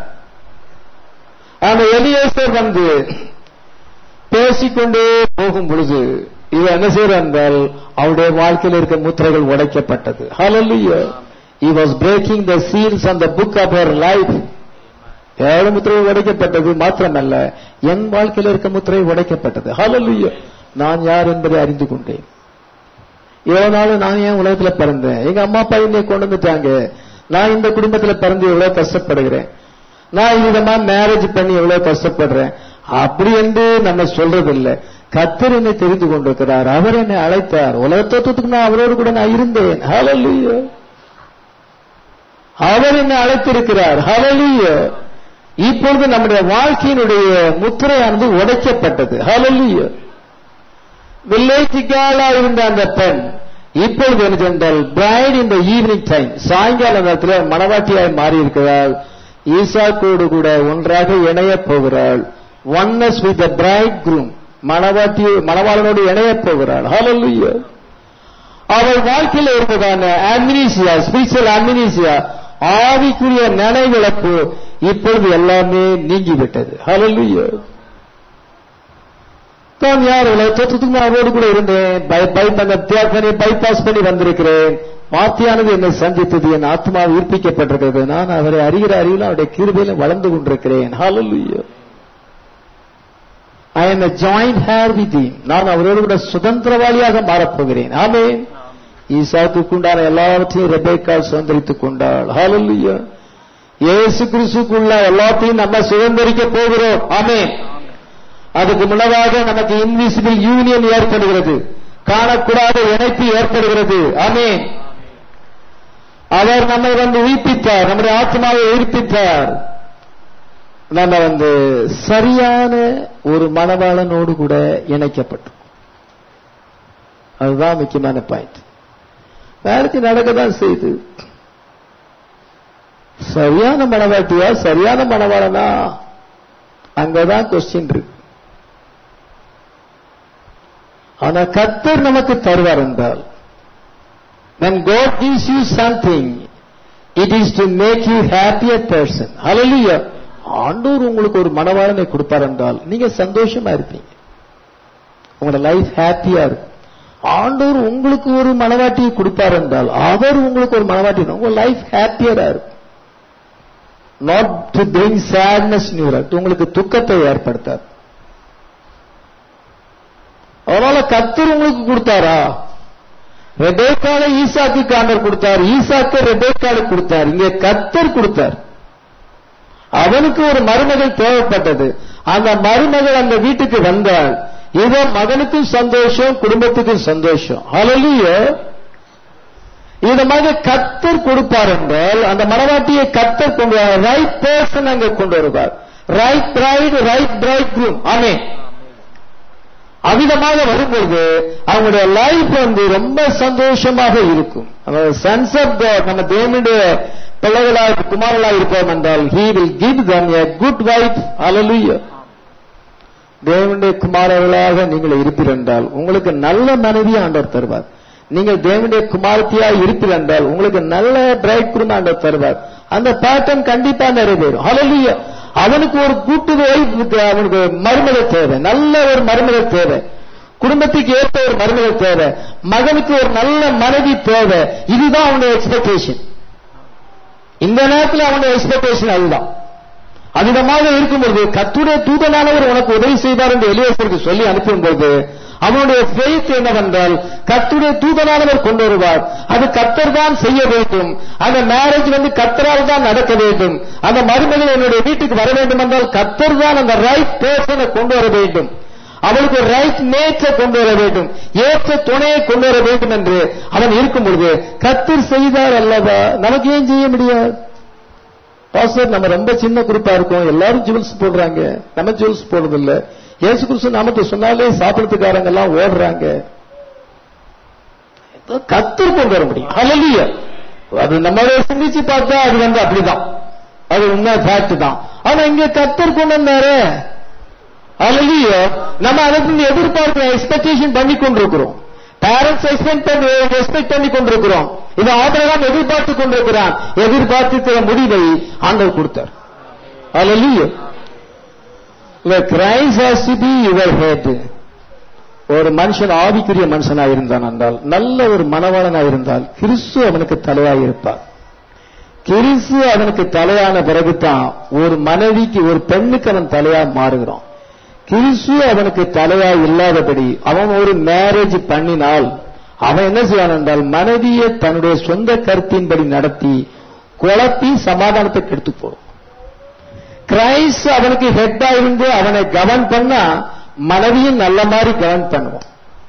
அந்த எலியேசர் வந்து பேசிக்கொண்டே போகும் பொழுது இவ என்ன செய்யற என்றால் அவருடைய வாழ்க்கையில் இருக்க முத்திரைகள் உடைக்கப்பட்டது ஹalleluya he was breaking the seals on the book of her life ஏழு முத்திரை உடைக்கப்பட்டது மாத்திரமல்ல என் வாழ்க்கையில் இருக்க முத்திரை உடைக்கப்பட்டது ஹalleluya நான் யார் என்பதை அறிந்து கொண்டேன் இவ்வளவு நாள் நான் ஏன் உலகத்துல பிறந்தேன் எங்க அம்மா அப்பா என்னை கொண்டு வந்துட்டாங்க நான் இந்த குடும்பத்துல பிறந்து எவ்வளவு கஷ்டப்படுகிறேன் நான் விதமா மேரேஜ் பண்ணி எவ்வளவு கஷ்டப்படுறேன் அப்படி என்று நம்ம சொல்றது இல்லை கத்தர் என்னை தெரிந்து கொண்டிருக்கிறார் அவர் என்னை அழைத்தார் உலக தத்துவத்துக்கு நான் அவரோடு கூட நான் இருந்தேன் ஹalleluya அவர் என்னை அழைத்திருக்கிறார் ஹalleluya இப்பொழுது நம்முடைய வாழ்க்கையினுடைய முத்திரையானது உடைக்கப்பட்டது ஹalleluya வில்லேஜ் கேர்ளா இருந்த அந்த பெண் இப்பொழுது என்ன சென்றால் பிரைட் இந்த ஈவினிங் டைம் சாயங்கால நேரத்தில் மணவாட்டியாய் மாறி இருக்கிறாள் ஈசாக்கோடு கூட ஒன்றாக இணைய போகிறாள் ஒன்னஸ் வித் பிரைட் குரூம் மணவாட்டி மணவாளனோடு இணைய போகிறாள் ஹalleluya அவள் வாழ்க்கையில் இருந்ததான அம்னீசியா ஸ்பிரிச்சுவல் அம்னீசியா ஆவிக்குரிய நினைவிழப்பு இப்பொழுது எல்லாமே நீங்கிவிட்டது ஹalleluya தான் யார் தத்துவத்துக்கு நான் அவரோடு கூட இருந்தேன் அந்த தியாகனை பைபாஸ் பண்ணி வந்திருக்கிறேன் வார்த்தையானது என்னை சந்தித்தது என் ஆத்மா உயிர்ப்பிக்கப்பட்டிருக்கிறது நான் அவரை அறிகிற அறிவில் அவருடைய கிருபையில வளர்ந்து கொண்டிருக்கிறேன் hallelujah I am joint heir with நான் அவரோடு கூட சுதந்திரவாளியாக மாறப்போகிறேன் ஆமே ஈசாக்கு உண்டான எல்லாவற்றையும் ரெபேக்கால் சுதந்திரித்துக் கொண்டாள் ஹalleluya இயேசு கிறிஸ்துக்குள்ள எல்லாத்தையும் நம்ம சுதந்திரிக்க போகிறோம் ஆமே அதுக்கு முன்னதாக நமக்கு இன்விசிபிள் யூனியன் ஏற்படுகிறது காணக்கூடாத இணைப்பு ஏற்படுகிறது ஆமே அவர் நம்மை வந்து உயிர்ப்பித்தார் நம்முடைய ஆத்மாவை உயிர்ப்பித்தார் நம்ம வந்து சரியான ஒரு மனவாளனோடு கூட இணைக்கப்பட்டோம் அதுதான் முக்கியமான பாயிண்ட் வேலைக்கு நடக்க தான் செய்து சரியான மனவாட்டியா சரியான மனவாளனா அங்கதான் கொஸ்டின் இருக்கு ஆனா கத்தர் நமக்கு தருவார் என்றால் when God gives you something it is to make you happier person hallelujah ஆண்டவர் உங்களுக்கு ஒரு மனவாளனை கொடுப்பார் என்றால் நீங்க சந்தோஷமா இருப்பீங்க உங்களோட லைஃப் ஹாப்பியா இருக்கும் ஆண்டவர் உங்களுக்கு ஒரு மனவாட்டியை கொடுப்பார் என்றால் அவர் உங்களுக்கு ஒரு மனவாட்டி உங்க லைஃப் ஹாப்பியரா இருக்கும் நாட் டு பிரிங் சேட்னஸ் நியூரட் உங்களுக்கு துக்கத்தை ஏற்படுத்தார் அதனால கத்தர் உங்களுக்கு கொடுத்தாரா ரெபேக்கால ஈசாக்கு ஆண்டர் கொடுத்தார் ஈசாக்கு ரெபேக்கால கொடுத்தார் இங்க கத்தர் கொடுத்தார் அவனுக்கு ஒரு மருமகள் தேவைப்பட்டது அந்த மருமகள் அந்த வீட்டுக்கு வந்தாள் இதோ மகனுக்கும் சந்தோஷம் குடும்பத்துக்கும் சந்தோஷம் ஹalleluya இதமாக கத்தர் கொடுப்பார் என்றால் அந்த மனவாட்டியை கத்தர் கொண்டு ரைட் பர்சன் அங்க கொண்டு வருவார் right bride right bridegroom ஆமே அவிதமாக வரும்பொழுது அவங்களுடைய லைஃப் வந்து ரொம்ப சந்தோஷமாக இருக்கும் சன்ஸ் ஆஃப் காட் நம்ம தேவனுடைய பிள்ளைகளாக குமாரர்களாக இருப்போம் என்றால் he will give them a good wife alleluia தேவனுடைய குமாரர்களாக நீங்கள் இருப்பீர் என்றால் உங்களுக்கு நல்ல மனைவி ஆண்டவர் தருவார் நீங்கள் தேவனுடைய குமாரத்தியா இருப்பீர் என்றால் உங்களுக்கு நல்ல பிரைட் குடும்பம் ஆண்டவர் தருவார் அந்த பேட்டர்ன் கண்டிப்பா நிறைவேறும் ஹalleluya அவனுக்கு ஒரு கூட்டு வைஃப் அவனுக்கு மருமகள் தேவை நல்ல ஒரு மருமகள் தேவை குடும்பத்துக்கு ஏற்ற ஒரு மருமகள் தேவை மகனுக்கு ஒரு நல்ல மனைவி தேவை இதுதான் அவனுடைய எக்ஸ்பெக்டேஷன் இந்த நேரத்தில் அவனுடைய எக்ஸ்பெக்டேஷன் அதுதான் அவ்விதமாக இருக்கும்பொழுது கத்துடைய தூதனானவர் உனக்கு உதவி செய்வார் என்று எலியேசருக்கு சொல்லி அனுப்பும்போது அவனுடைய ஃபெய்த் என்னவென்றால் கத்துடைய தூதனானவர் கொண்டு வருவார் அது கத்தர் தான் செய்ய வேண்டும் அந்த மேரேஜ் வந்து கத்தரால் தான் நடக்க வேண்டும் அந்த மருமகள் என்னுடைய வீட்டுக்கு வர வேண்டும் என்றால் கத்தர் தான் அந்த ரைட் பேர்சனை கொண்டு வர வேண்டும் அவளுக்கு ஒரு ரைட் நேச்சை கொண்டு வர வேண்டும் ஏற்ற துணையை கொண்டு வர வேண்டும் என்று அவன் இருக்கும் பொழுது கத்தர் செய்தார் அல்லவா நமக்கு ஏன் செய்ய முடியாது பாஸ்டர் நம்ம ரொம்ப சின்ன குரூப்பா இருக்கோம் எல்லாரும் ஜுவல்ஸ் போடுறாங்க நம்ம ஜுவல்ஸ் போடுறதில்ல இயேசு கிறிஸ்து நாமத்தை சொன்னாலே சாப்பிடத்துக்காரங்க எல்லாம் ஓடுறாங்க கத்தர் கொண்டு வர முடியும் ஹalleluya அது நம்மளே சிந்திச்சு பார்த்தா அது வந்து அப்படிதான் அது உண்மை ஃபேக்ட் தான் ஆனா இங்க கத்தர் கொண்டு வந்தாரு ஹalleluya நம்ம அதுக்கு எதிர்பார்க்கிறோம் எக்ஸ்பெக்டேஷன் பண்ணி கொண்டிருக்கிறோம் பேரண்ட்ஸ் எக்ஸ்பெக்ட் பண்ணி எக்ஸ்பெக்ட் பண்ணி கொண்டிருக்கிறோம் இது ஆபிரகாம் எதிர்பார்த்து கொண்டிருக்கிறான் எதிர்பார்த்து முடிவை ஆண்டவர் கொடுத்தார் hallelujah Christ has to be your head ஒரு மனுஷன் ஆவிக்குரிய மனுஷனா இருந்தான் என்றால் நல்ல ஒரு மனவாளனா இருந்தால் கிறிஸ்து அவனுக்கு தலையாய் இருப்பார் கிறிஸ்து அவனுக்கு தலையான பிறகுதான் ஒரு மனைவிக்கு ஒரு பெண்ணுக்கு அவன் தலையா மாறுகிறான் கிறிஸ்து அவனுக்கு தலையா இல்லாதபடி அவன் ஒரு மேரேஜ் பண்ணினால் அவன் என்ன செய்வான் என்றால் மனைவியை தன்னுடைய சொந்த கருத்தின்படி நடத்தி குழப்பி சமாதானத்தை கெடுத்து போடும் கிரைஸ்ட் அவனுக்கு ஹெட்டா இருந்து அவனை கவன் பண்ணா மனைவியும் நல்ல மாதிரி கவன் பண்ணுவான்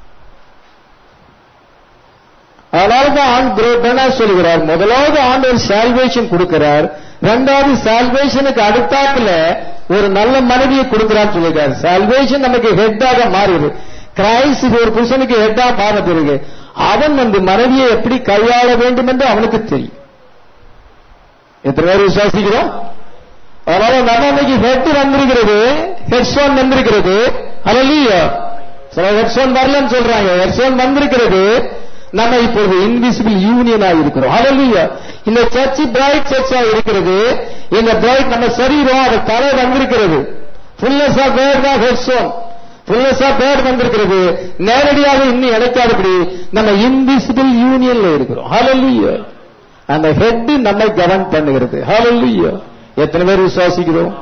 அதனாலதான் ஆண் கிரேட்டனா சொல்கிறார் முதலாவது ஆண்டு ஒரு சால்வேஷன் கொடுக்கிறார் ரெண்டாவது சால்வேஷனுக்கு அடுத்தாப்புல ஒரு நல்ல மனைவியை கொடுக்கிறார் சொல்லுகிறார் சால்வேஷன் நமக்கு ஹெட்டாக மாறுது கிரைஸ்ட் இது ஒரு புருஷனுக்கு ஹெட்டா மாற பிறகு அவன் வந்து மனைவியை எப்படி கையாள வேண்டும் என்று அவனுக்கு தெரியும் எத்தனை பேர் விசுவாசிக்கிறோம் அதனால நம்ம இன்னைக்கு ஹெட் வந்திருக்கிறது ஹெட்ஸோன் வந்திருக்கிறது அல்ல சில ஹெட்ஸோன் வரலன்னு சொல்றாங்க ஹெட்ஸோன் வந்திருக்கிறது நம்ம இப்பொழுது இன்விசிபிள் யூனியனா இருக்கிறோம் ஹalleluya இந்த சர்ச் பிரைட் சர்ச்சா இருக்கிறது இந்த பிரைட் நம்ம சரீரம் அது தலை வந்திருக்கிறது ஃபுல்னஸ் ஆஃப் வேர்ட் தான் ஹெட்ஸோன் ஃபுல்னஸ் ஆஃப் வேர்ட் வந்திருக்கிறது நேரடியாக இன்னும் இணைக்காதபடி நம்ம இன்விசிபிள் யூனியன்ல இருக்கிறோம் ஹalleluya அந்த ஹெட் நம்மை கவர்ன் பண்ணுகிறது ஹalleluya எத்தனை பேர் விசுவாசிக்கிறோம்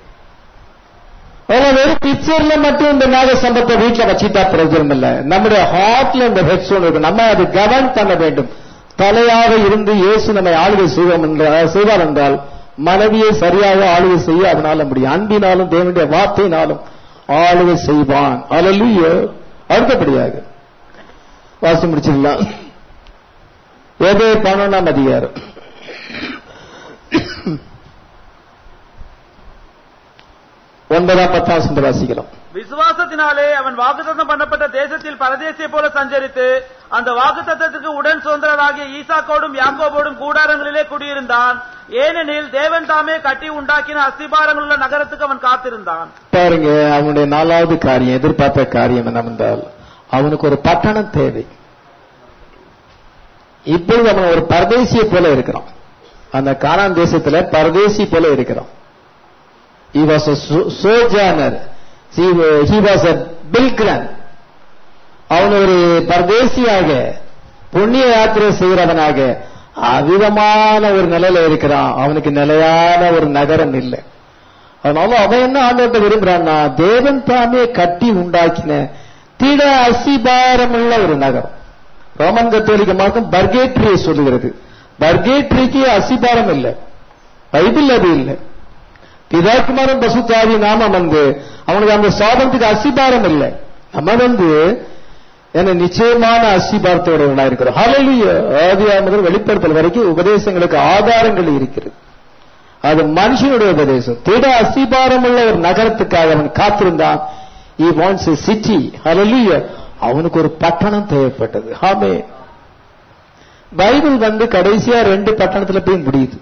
வெறும் பிக்சர்ல மட்டும் இந்த நாக சம்பத்தை வீட்டுல வச்சுட்டா பிரயோஜனம் இல்ல நம்முடைய ஹார்ட்ல இந்த ஹெட் சோன் இருக்கு நம்ம அது கவர்ன் பண்ண வேண்டும் தலையாக இருந்து இயேசு நம்மை ஆளுகை செய்வோம் என்றால் செய்வார் என்றால் மனைவியை சரியாக ஆளுகை செய்ய அதனால முடியும் அன்பினாலும் தேவனுடைய வார்த்தையினாலும் ஆளுகை செய்வான் அலலுய அடுத்தபடியாக வாசி முடிச்சிடலாம் எதே பன்னெண்டாம் அதிகாரம் ஒன்பதாம் பத்தாம் சென்று வாசிக்கலாம் விசுவாசத்தினாலே அவன் வாக்குத்தத்தம் பண்ணப்பட்ட தேசத்தில் பரதேசியை போல சஞ்சரித்து அந்த வாக்குத்தத்தத்துக்கு உடன் சுதந்திரராகிய ஈசாக்கோடும் யாக்கோபோடும் கூடாரங்களிலே குடியிருந்தான் ஏனெனில் தேவன் தாமே கட்டி உண்டாக்கின அஸ்திபாரங்கள் உள்ள நகரத்துக்கு அவன் காத்திருந்தான் பாருங்க அவனுடைய நாலாவது காரியம் எதிர்பார்த்த காரியம் என்னவென்றால் அவனுக்கு ஒரு பட்டணம் தேவை இப்பொழுது அவன் ஒரு பரதேசியை போல இருக்கிறான் அந்த கானான் தேசத்துல பரதேசி போல இருக்கிறான் he was a so- sojourner he, he was a pilgrim அவன் ஒரு பரதேசியாக புண்ணிய யாத்திரை செய்கிறவனாக அவிதமான ஒரு நிலையில இருக்கிறான் அவனுக்கு நிலையான ஒரு நகரம் இல்லை அதனால அவன் என்ன ஆண்டவர்கிட்ட விரும்புறான்னா தேவன் தாமே கட்டி உண்டாக்கின திட அசிபாரம் உள்ள ஒரு நகரம் ரோமன் கத்தோலிக்க மார்க்கம் பர்கேட்ரியை சொல்லுகிறது பர்கேட்ரிக்கு அசிபாரம் இல்லை பைபிள் அது இல்லை பிதாக்குமாரன் பசுத்தாவி நாம வந்து அவனுக்கு அந்த சாபத்துக்கு அசிபாரம் இல்லை நம்ம வந்து என்ன நிச்சயமான அசிபாரத்தோட இருக்கிறோம் ஹalleluya ஆதியா முதல் வெளிப்படுத்தல் வரைக்கும் உபதேசங்களுக்கு ஆதாரங்கள் இருக்கிறது அது மனுஷனுடைய உபதேசம் திட அசிபாரம் உள்ள ஒரு நகரத்துக்காக அவன் காத்திருந்தான் he wants a city hallelujah அவனுக்கு ஒரு பட்டணம் தேவைப்பட்டது ஆமே பைபிள் வந்து கடைசியா ரெண்டு பட்டணத்துல போய் முடியுது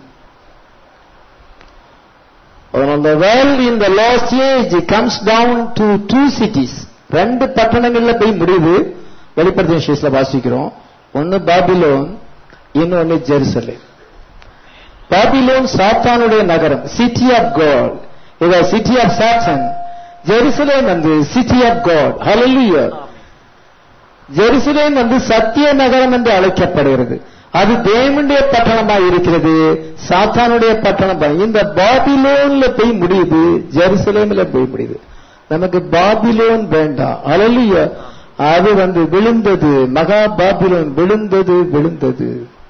On the world in the last age it comes down to two cities ரெண்டு பட்டணங்கள்ல போய் முடியுது வெளிப்படுத்தின விசேஷத்துல வாசிக்கிறோம் ஒன்னு பாபிலோன் இன்னொன்னு ஜெருசலேம் பாபிலோன் சாத்தானுடைய நகரம் சிட்டி ஆஃப் காட் இது சிட்டி ஆஃப் சாத்தன் ஜெருசலேம் வந்து city of God hallelujah Jerusalem வந்து சத்திய நகரம் என்று அழைக்கப்படுகிறது அது தேவனுடைய பட்டணமாக இருக்கிறது சாத்தானுடைய பட்டணம் இந்த பாபிலோன்ல போய் முடியுது ஜெருசலேம்ல போய் முடியுது நமக்கு பாபிலோன் வேண்டாம் அழலிய அது வந்து விழுந்தது மகா பாபிலோன் விழுந்தது விழுந்தது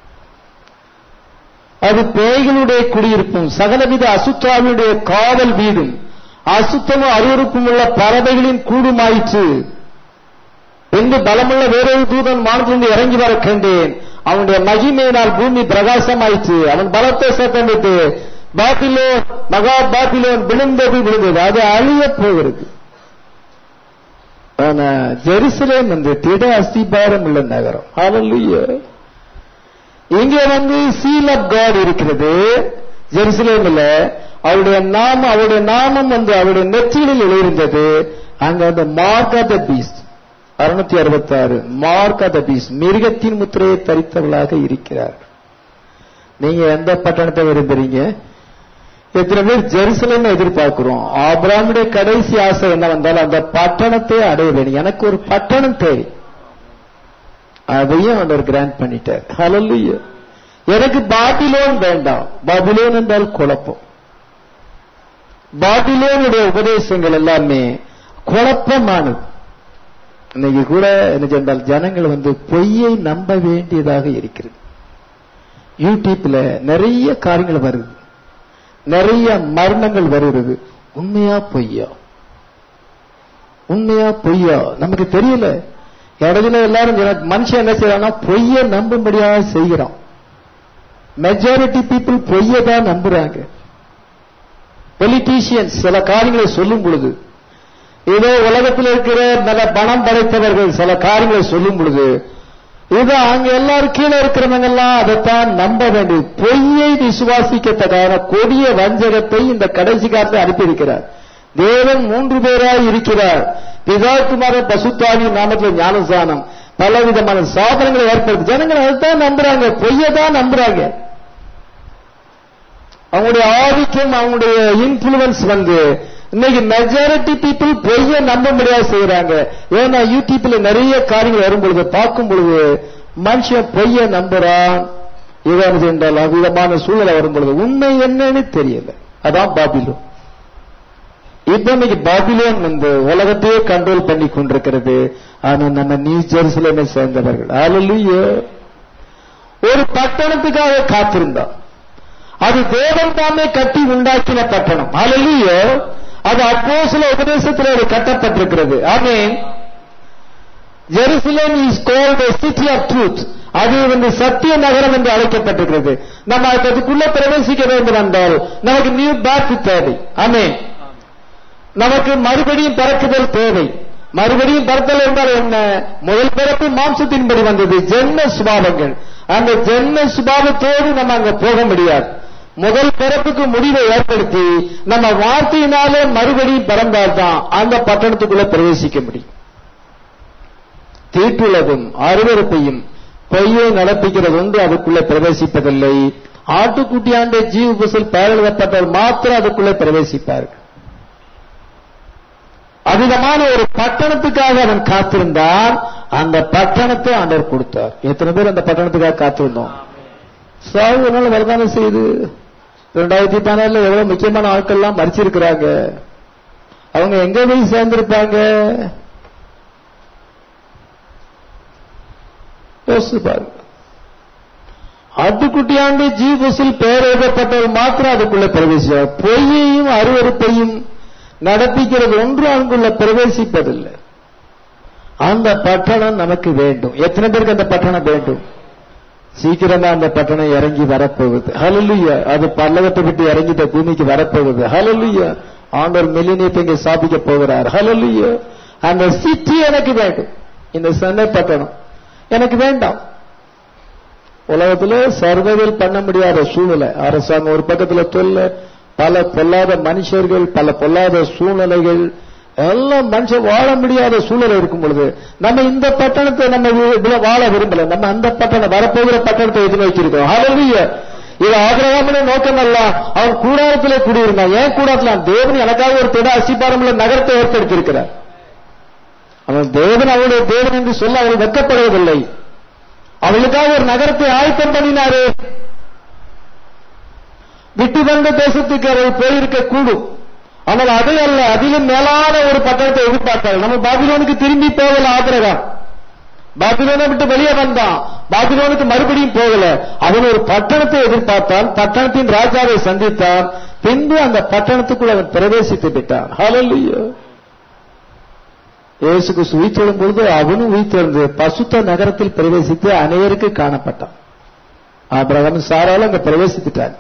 அது பேய்களுடைய குடியிருப்பும் சகலவித அசுத்தாவினுடைய காவல் வீடும் அசுத்தமும் அருவருப்பும் உள்ள பறவைகளின் கூடுமாயிற்று பின்பு பலமுள்ள வேறொரு தூதன் வானத்திலிருந்து இறங்கி வர கண்டேன் அவனுடைய மகிமையினால் பூமி பிரகாசமாயிற்று அவன் பலத்தை சத்தமிட்டு பாபிலோன் மகா பாபிலோன் விழுந்தது விழுந்தது அது அழிய போகிறது ஆனா ஜெருசலேம் வந்து திட அஸ்திபாரம் உள்ள நகரம் ஹalleluya இங்க வந்து சீல் ஆஃப் காட் இருக்கிறது ஜெருசலேம்ல அவருடைய நாமம் அவருடைய நாமம் வந்து அவருடைய நெற்றிகளில் எழுந்தது அங்க அந்த மார்க் ஆஃப் த பீஸ்ட் அறுநூத்தி அறுபத்தி ஆறு மார்க் ஆஃப் த பீஸ்ட் மிருகத்தின் முத்திரையை தரித்தவளாக இருக்கிறார் நீங்க எந்த பட்டணத்தை விரும்புறீங்க எத்தனை பேர் ஜெருசலம் எதிர்பார்க்கிறோம் ஆபிராமுடைய கடைசி ஆசை என்ன வந்தாலும் அந்த பட்டணத்தை அடைய வேண்டும் எனக்கு ஒரு பட்டணம் தேவை அதையும் அவர் கிராண்ட் பண்ணிட்டார் ஹalleluya எனக்கு பாபிலோன் வேண்டாம் பாபிலோன் என்றால் குழப்பம் பாபிலோனுடைய உபதேசங்கள் எல்லாமே குழப்பமானது இன்னைக்கு கூட என்ன சொன்னால் ஜனங்கள் வந்து பொய்யை நம்ப வேண்டியதாக இருக்கிறது யூடியூப்ல நிறைய காரியங்கள் வருது நிறைய மரணங்கள் வருகிறது உண்மையா பொய்யா உண்மையா பொய்யா நமக்கு தெரியல இடத்துல எல்லாரும் சொல்ல- மனுஷன் என்ன செய்யறான்னா பொய்ய நம்பும்படியாக செய்கிறான் மெஜாரிட்டி பீப்புள் பொய்ய தான் நம்புறாங்க பொலிட்டீஷியன்ஸ் சில காரியங்களை சொல்லும் பொழுது ஏதோ உலகத்தில் இருக்கிற நல்ல பணம் படைத்தவர்கள் சில காரியங்களை சொல்லும் பொழுது இது அங்க எல்லாரும் கீழே இருக்கிறவங்க எல்லாம் அதைத்தான் நம்ப வேண்டும் பொய்யை விசுவாசிக்கத்தக்கான கொடிய வஞ்சகத்தை இந்த கடைசி காலத்தில் அனுப்பியிருக்கிறார் தேவன் மூன்று பேராய் இருக்கிறார் பிதாக்குமார பசுத்தாவி நாமத்தில் ஞானசானம் பல விதமான சாதனங்களை ஏற்படுத்தி ஜனங்கள் அதைத்தான் நம்புறாங்க பொய்யை தான் நம்புறாங்க அவங்களுடைய ஆதிக்கம் அவங்களுடைய இன்ஃபுளுன்ஸ் வந்து இன்னைக்கு மெஜாரிட்டி பீப்புள் பொய்ய நம்ப முடியாது செய்யறாங்க ஏன்னா யூடியூப்ல நிறைய காரியங்கள் வரும் பொழுது பார்க்கும் பொழுது மனுஷன் பொய்ய நம்புறான் இவரது என்றால் அவ்விதமான சூழ்நிலை வரும் பொழுது உண்மை என்னன்னு தெரியல அதான் பாபிலோன் இப்ப இன்னைக்கு பாபிலோன் வந்து உலகத்தையே கண்ட்ரோல் பண்ணி கொண்டிருக்கிறது ஆனா நம்ம நியூ ஜெருசலேமை சேர்ந்தவர்கள் அல்லேலூயா ஒரு பட்டணத்துக்காக காத்திருந்தோம் அது தேவன் தாமே கட்டி உண்டாக்கின பட்டணம் அல்லேலூயா அது அப்போ சில உபதேசத்தில் அது கட்டப்பட்டிருக்கிறது ஆமென் Jerusalem is gold city of truth அது வந்து சத்திய நகரம் என்று அழைக்கப்பட்டிருக்கிறது நம்ம அதுக்குள்ள பிரவேசிக்க வேண்டும் என்றால் நமக்கு நியூ பேக் தேவை ஆமென் நமக்கு மறுபடியும் பிறக்குதல் தேவை மறுபடியும் பிறத்தல் என்றால் என்ன முதல் பிறப்பு மாம்சத்தின்படி வந்தது ஜென்ம சுபாவங்கள் அந்த ஜென்ம சுபாவத்தோடு நம்ம அங்க போக முடியாது முதல் பிறப்புக்கு முடிவை ஏற்படுத்தி நம்ம வார்த்தையினாலே மறுபடியும் பிறந்தால்தான் அந்த பட்டணத்துக்குள்ள பிரவேசிக்க முடியும் தீட்டுள்ளதும் அருவருப்பையும் பொய்யை நடப்பிக்கிறது ஒன்று அதுக்குள்ளே பிரவேசிப்பதில்லை ஆட்டுக்குட்டியாண்ட ஜீவ புசல் பெயரிடப்பட்டவர் மாத்திரம் அதுக்குள்ளே பிரவேசிப்பார்கள் அதிகமான ஒரு பட்டணத்துக்காக அவன் காத்திருந்தான் அந்த பட்டணத்தை ஆண்டவர் கொடுத்தார் எத்தனை பேர் அந்த பட்டணத்துக்காக காத்திருந்தோம் சாவு ஒரு நாள் வரதானே செய்யுது ரெண்டாயிரத்தி பதினாறுல எவ்வளவு முக்கியமான ஆட்கள்லாம் மறிச்சிருக்கிறாங்க அவங்க எங்க போய் சேர்ந்திருப்பாங்க யோசிச்சு பாருங்க ஆட்டுக்குட்டியாண்டு ஜீவஸில் பெயர் எழுதப்பட்டவர் மாத்திரம் அதுக்குள்ள பிரவேசிப்பார் பொய்யையும் அருவருப்பையும் நடப்பிக்கிறது ஒன்று அங்குள்ள பிரவேசிப்பதில்லை அந்த பட்டணம் நமக்கு வேண்டும் எத்தனை பேருக்கு அந்த பட்டணம் வேண்டும் சீக்கிரமா அந்த பட்டணம் இறங்கி வரப்போகுது ஹலலுயா அது பல்லவத்தை விட்டு இறங்கிட்ட பூமிக்கு வரப்போகுது ஹலலுயா ஆண்டவர் மில்லினியத்தை இங்கே ஸ்தாபிக்க போகிறார் ஹலலுயா அந்த சிட்டி எனக்கு வேண்டும் இந்த சென்னை பட்டணம் எனக்கு வேண்டாம் உலகத்துல சர்வைவல் பண்ண முடியாத சூழ்நிலை அரசாங்கம் ஒரு பக்கத்துல தொல்ல பல பொல்லாத மனுஷர்கள் பல பொல்லாத சூழ்நிலைகள் எல்லாம் மனுஷன் வாழ முடியாத சூழ்நிலை இருக்கும் பொழுது நம்ம இந்த பட்டணத்தை நம்ம இதுல வாழ விரும்பல நம்ம அந்த பட்டணம் வரப்போகிற பட்டணத்தை எதிர்நோக்கியிருக்கோம் ஹalleluya இது ஆகிரகாமனே நோக்கம் அல்ல அவன் கூடாரத்திலே குடியிருந்தான் ஏன் கூடாரத்துல தேவன் எனக்காக ஒரு திட அசிபாரமுள்ள நகரத்தை ஏற்படுத்தியிருக்கிறார் அவன் தேவன் அவருடைய தேவன் என்று சொல்ல அவள் வெக்கப்படுவதில்லை அவளுக்காக ஒரு நகரத்தை ஆயத்தம் பண்ணினாரு விட்டு வந்த தேசத்துக்கு அவள் போயிருக்க கூடும் ஆனால் அது அல்ல அதிலும் மேலான ஒரு பட்டணத்தை எதிர்பார்த்தாள் நம்ம பாபிலோனுக்கு திரும்பி போகல ஆதரகம் பாபிலோனை விட்டு வெளியே வந்தான் பாபிலோனுக்கு மறுபடியும் போகல அவன் ஒரு பட்டணத்தை எதிர்பார்த்தான் பட்டணத்தின் ராஜாவை சந்தித்தான் பின்பு அந்த பட்டணத்துக்குள் அவன் பிரவேசித்து விட்டான் ஹalleluya இயேசுக்கு உயிர்த்தெழும் பொழுது அவனும் உயிர்த்தெழுந்து பசுத்த நகரத்தில் பிரவேசித்து அனைவருக்கு காணப்பட்டான் ஆபிரகாம் சாரால அங்க பிரவேசித்துட்டாங்க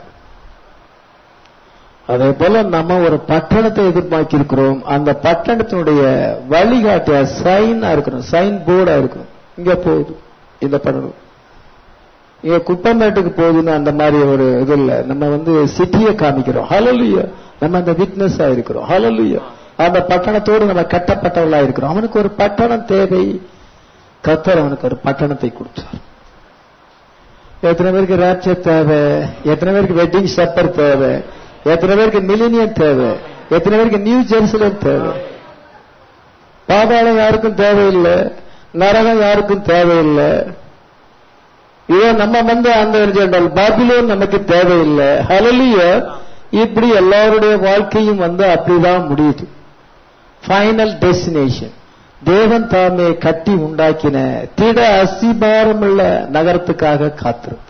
அதே போல நம்ம ஒரு பட்டணத்தை எதிர்பார்க்கி இருக்கிறோம் அந்த பட்டணத்தினுடைய வழிகாட்டிய சைனா இருக்கணும் சைன் போர்டா இருக்கணும் இங்க போகுது இந்த பட்டணம் இங்க குப்பமேட்டுக்கு போகுதுன்னு அந்த மாதிரி ஒரு இது இல்ல நம்ம வந்து சிட்டியை காமிக்கிறோம் ஹலலுயா நம்ம அந்த விட்னஸா இருக்கிறோம் ஹலலுயா அந்த பட்டணத்தோடு நம்ம கட்டப்பட்டவர்களா இருக்கிறோம் அவனுக்கு ஒரு பட்டணம் தேவை கத்தர் அவனுக்கு ஒரு பட்டணத்தை கொடுத்தார் எத்தனை பேருக்கு ரேப்சர் தேவை எத்தனை பேருக்கு வெட்டிங் சப்பர் தேவை எத்தனை பேருக்கு மிலினியம் தேவை எத்தனை பேருக்கு நியூ ஜெருசலம் தேவை பாதாளம் யாருக்கும் தேவையில்லை நரகம் யாருக்கும் தேவையில்லை இதோ நம்ம வந்து அந்த பாபிலோன் நமக்கு தேவையில்லை ஹலலிய இப்படி எல்லாருடைய வாழ்க்கையும் வந்து அப்படிதான் முடியுது ஃபைனல் டெஸ்டினேஷன் தேவன் தாமே கட்டி உண்டாக்கின திட அசிபாரமுள்ள நகரத்துக்காக காத்திருக்கு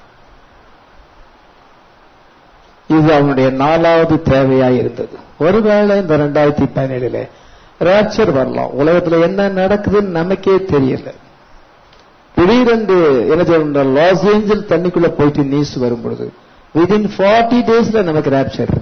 இது அவனுடைய நாலாவது தேவையாய் இருந்தது ஒருவேளை இந்த ரெண்டாயிரத்தி பதினேழுல ராப்சர் வரலாம் உலகத்துல என்ன நடக்குதுன்னு நமக்கே தெரியல திடீரென்று என்ன சொல்ற லாஸ் ஏஞ்சல் தண்ணிக்குள்ள போயிட்டு நியூஸ் வரும் பொழுது விதின் ஃபார்ட்டி டேஸ்ல நமக்கு ராப்சர்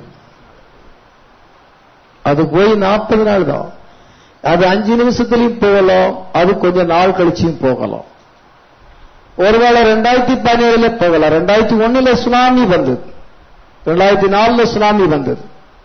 அது போய் நாற்பது நாள் தான் அது அஞ்சு நிமிஷத்துலயும் போகலாம் அது கொஞ்சம் நாள் கழிச்சியும் போகலாம் ஒருவேளை ரெண்டாயிரத்தி பதினேழுல போகலாம் ரெண்டாயிரத்தி ஒண்ணுல சுனாமி வந்தது ரெண்டாயிரத்தி நாலுல சுனாமி வந்தது